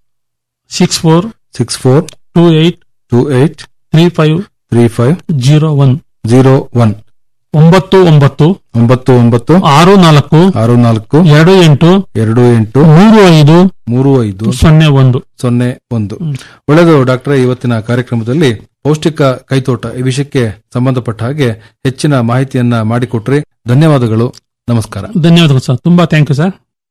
six four six four two eight two eight three five three five zero one zero one ಒಂಬತ್ತು ಒಂಬತ್ತು ಒಂಬತ್ತು ಒಂಬತ್ತು ಆರು ನಾಲ್ಕು ಆರು ನಾಲ್ಕು ಎರಡು ಎಂಟು ಎರಡು ಎಂಟು ಮೂರು ಐದು ಮೂರು ಐದು ಸೊನ್ನೆ ಒಂದು ಸೊನ್ನೆ ಒಂದು ಒಳ್ಳೆಯದು ಡಾಕ್ಟರ್ ಇವತ್ತಿನ ಕಾರ್ಯಕ್ರಮದಲ್ಲಿ ಪೌಷ್ಟಿಕ ಕೈತೋಟ ಈ ವಿಷಯಕ್ಕೆ ಸಂಬಂಧಪಟ್ಟ ಹಾಗೆ ಹೆಚ್ಚಿನ ಮಾಹಿತಿಯನ್ನ ಮಾಡಿಕೊಟ್ರಿ ಧನ್ಯವಾದಗಳು ನಮಸ್ಕಾರ ಧನ್ಯವಾದಗಳು ಸರ್ ತುಂಬಾ ಥ್ಯಾಂಕ್ ಯು ಸರ್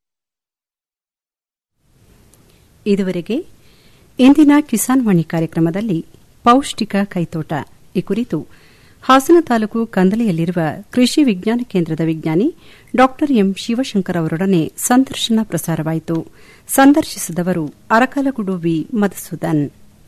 ಇದುವರೆಗೆ ಇಂದಿನ ಕಿಸಾನ್ ವಾಣಿ ಕಾರ್ಯಕ್ರಮದಲ್ಲಿ ಪೌಷ್ಟಿಕ ಕೈತೋಟ ಈ ಕುರಿತು ಹಾಸನ ತಾಲೂಕು ಕಂದಲೆಯಲ್ಲಿರುವ ಕೃಷಿ ವಿಜ್ಞಾನ ಕೇಂದ್ರದ ವಿಜ್ಞಾನಿ ಡಾ ಎಂ ಶಿವಶಂಕರ್ ಅವರೊಡನೆ ಸಂದರ್ಶನ ಪ್ರಸಾರವಾಯಿತು ಸಂದರ್ಶಿಸಿದವರು ಅರಕಲಗುಡು ವಿ ಮಧುಸೂದನ್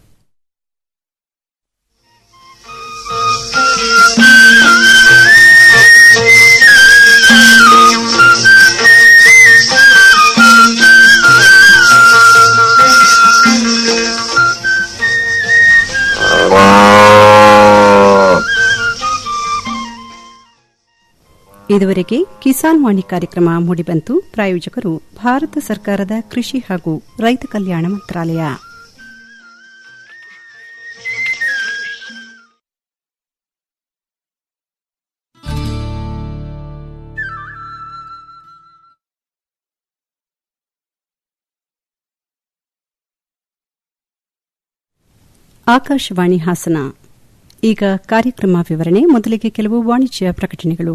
ಇದುವರೆಗೆ ಕಿಸಾನ್ ವಾಣಿ ಕಾರ್ಯಕ್ರಮ ಮೂಡಿಬಂತು ಪ್ರಾಯೋಜಕರು ಭಾರತ ಸರ್ಕಾರದ ಕೃಷಿ ಹಾಗೂ ರೈತ ಕಲ್ಯಾಣ ಮಂತ್ರಾಲಯ ಆಕಾಶವಾಣಿ ಹಾಸನ ಈಗ ಕಾರ್ಯಕ್ರಮ ವಿವರಣೆ ಮೊದಲಿಗೆ ಕೆಲವು ವಾಣಿಜ್ಯ ಪ್ರಕಟಣೆಗಳು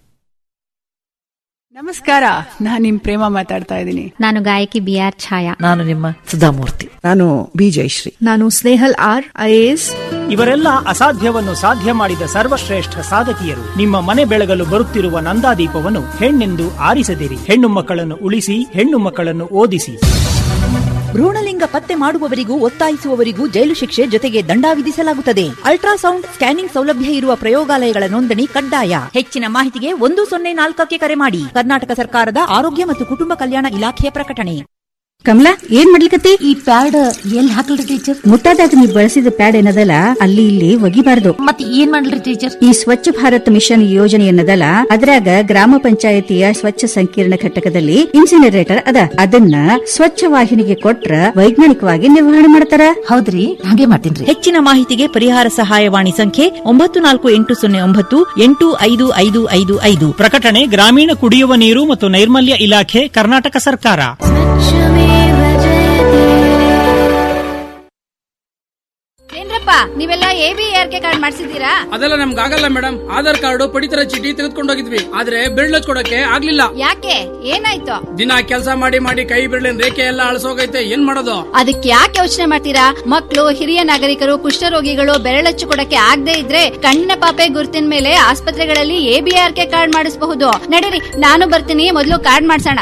ನಮಸ್ಕಾರ ನಾನು ನಿಮ್ ಪ್ರೇಮ ಮಾತಾಡ್ತಾ ಇದ್ದೀನಿ ನಾನು ಗಾಯಕಿ ಬಿ ಆರ್ ಛಾಯಾ ನಾನು ನಿಮ್ಮ ಸುಧಾಮೂರ್ತಿ ನಾನು ಬಿ ಜಯಶ್ರೀ ನಾನು ಸ್ನೇಹಲ್ ಆರ್ ಐಎಎಸ್ ಇವರೆಲ್ಲ ಅಸಾಧ್ಯವನ್ನು ಸಾಧ್ಯ ಮಾಡಿದ ಸರ್ವಶ್ರೇಷ್ಠ ಸಾಧಕಿಯರು ನಿಮ್ಮ ಮನೆ ಬೆಳಗಲು ಬರುತ್ತಿರುವ ನಂದಾದೀಪವನ್ನು ಹೆಣ್ಣೆಂದು ಆರಿಸದಿರಿ ಹೆಣ್ಣು ಮಕ್ಕಳನ್ನು ಉಳಿಸಿ ಹೆಣ್ಣು ಮಕ್ಕಳನ್ನು ಓದಿಸಿ ಭ್ರೂಣಲಿಂಗ ಪತ್ತೆ ಮಾಡುವವರಿಗೂ ಒತ್ತಾಯಿಸುವವರಿಗೂ ಜೈಲು ಶಿಕ್ಷೆ ಜೊತೆಗೆ ದಂಡ ವಿಧಿಸಲಾಗುತ್ತದೆ ಅಲ್ಟ್ರಾಸೌಂಡ್ ಸ್ಕ್ಯಾನಿಂಗ್ ಸೌಲಭ್ಯ ಇರುವ ಪ್ರಯೋಗಾಲಯಗಳ ನೋಂದಣಿ ಕಡ್ಡಾಯ ಹೆಚ್ಚಿನ ಮಾಹಿತಿಗೆ ಒಂದು ಸೊನ್ನೆ ನಾಲ್ಕಕ್ಕೆ ಕರೆ ಮಾಡಿ ಕರ್ನಾಟಕ ಸರ್ಕಾರದ ಆರೋಗ್ಯ ಮತ್ತು ಕುಟುಂಬ ಕಲ್ಯಾಣ ಇಲಾಖೆಯ ಪ್ರಕಟಣೆ ಕಮಲಾ ಏನ್ ಮಾಡ್ಲಿಕತ್ತಿ ಈ ಪ್ಯಾಡ್ ಎಲ್ಲಿ ಹಾಕಲ್ರಿ ಟೀಚರ್ ಮುಟ್ಟಾದಾಗ ನೀವು ಬಳಸಿದ ಪ್ಯಾಡ್ ಏನದಲ್ಲ ಅಲ್ಲಿ ಇಲ್ಲಿ ಒಗಿಬಾರ್ದು ಮತ್ತೆ ಏನ್ ಮಾಡ್ಲಿ ಟೀಚರ್ ಈ ಸ್ವಚ್ಛ ಭಾರತ್ ಮಿಷನ್ ಯೋಜನೆ ಏನದಲ್ಲ ಅದ್ರಾಗ ಗ್ರಾಮ ಪಂಚಾಯತಿಯ ಸ್ವಚ್ಛ ಸಂಕೀರ್ಣ ಘಟಕದಲ್ಲಿ ಇನ್ಸಿನರೇಟರ್ ಅದ ಅದನ್ನ ಸ್ವಚ್ಛ ವಾಹಿನಿಗೆ ಕೊಟ್ರ ವೈಜ್ಞಾನಿಕವಾಗಿ ನಿರ್ವಹಣೆ ಮಾಡ್ತಾರ ಹೌದ್ರಿ ಹಾಗೆ ಮಾಡ್ತೀನಿ ಹೆಚ್ಚಿನ ಮಾಹಿತಿಗೆ ಪರಿಹಾರ ಸಹಾಯವಾಣಿ ಸಂಖ್ಯೆ ಒಂಬತ್ತು ನಾಲ್ಕು ಎಂಟು ಸೊನ್ನೆ ಒಂಬತ್ತು ಎಂಟು ಐದು ಐದು ಐದು ಐದು ಪ್ರಕಟಣೆ ಗ್ರಾಮೀಣ ಕುಡಿಯುವ ನೀರು ಮತ್ತು ನೈರ್ಮಲ್ಯ ಇಲಾಖೆ ಕರ್ನಾಟಕ ಸರ್ಕಾರ ಏನ್ರಪ್ಪ ನೀವೆಲ್ಲ A B R K card ಮಾಡಿಸಿದೀರಾ ಅದೆಲ್ಲ ನಮ್ಗೆ ಆಗಲ್ಲ ಮೇಡಮ್ ಆಧಾರ್ ಕಾರ್ಡ್ ಪಡಿತರ ಚೀಟಿ ತೆಗೆದುಕೊಂಡು ಹೋಗಿದ್ವಿ ಆದ್ರೆ ಬೆರಳು ಕೊಡಕ್ಕೆ ಆಗ್ಲಿಲ್ಲ ಯಾಕೆ ಏನಾಯ್ತು ದಿನ ಕೆಲಸ ಮಾಡಿ ಮಾಡಿ ಕೈ ಬೆರಳಿನ ರೇಖೆ ಎಲ್ಲ ಅಳಸೋಗೈತೆ ಏನ್ ಮಾಡೋದು ಅದಕ್ಕೆ ಯಾಕೆ ಯೋಚನೆ ಮಾಡ್ತೀರಾ ಮಕ್ಕಳು ಹಿರಿಯ ನಾಗರಿಕರು ಕುಷ್ಠರೋಗಿಗಳು ಬೆರಳಚ್ಚು ಕೊಡಕ್ಕೆ ಆಗದೆ ಇದ್ರೆ ಕಣ್ಣಿನ ಪಾಪೆ ಗುರುತಿನ ಮೇಲೆ ಆಸ್ಪತ್ರೆಗಳಲ್ಲಿ A B R K card ಮಾಡಿಸಬಹುದು ನಡೀರಿ ನಾನು ಬರ್ತೀನಿ ಮೊದಲು ಕಾರ್ಡ್ ಮಾಡ್ಸೋಣ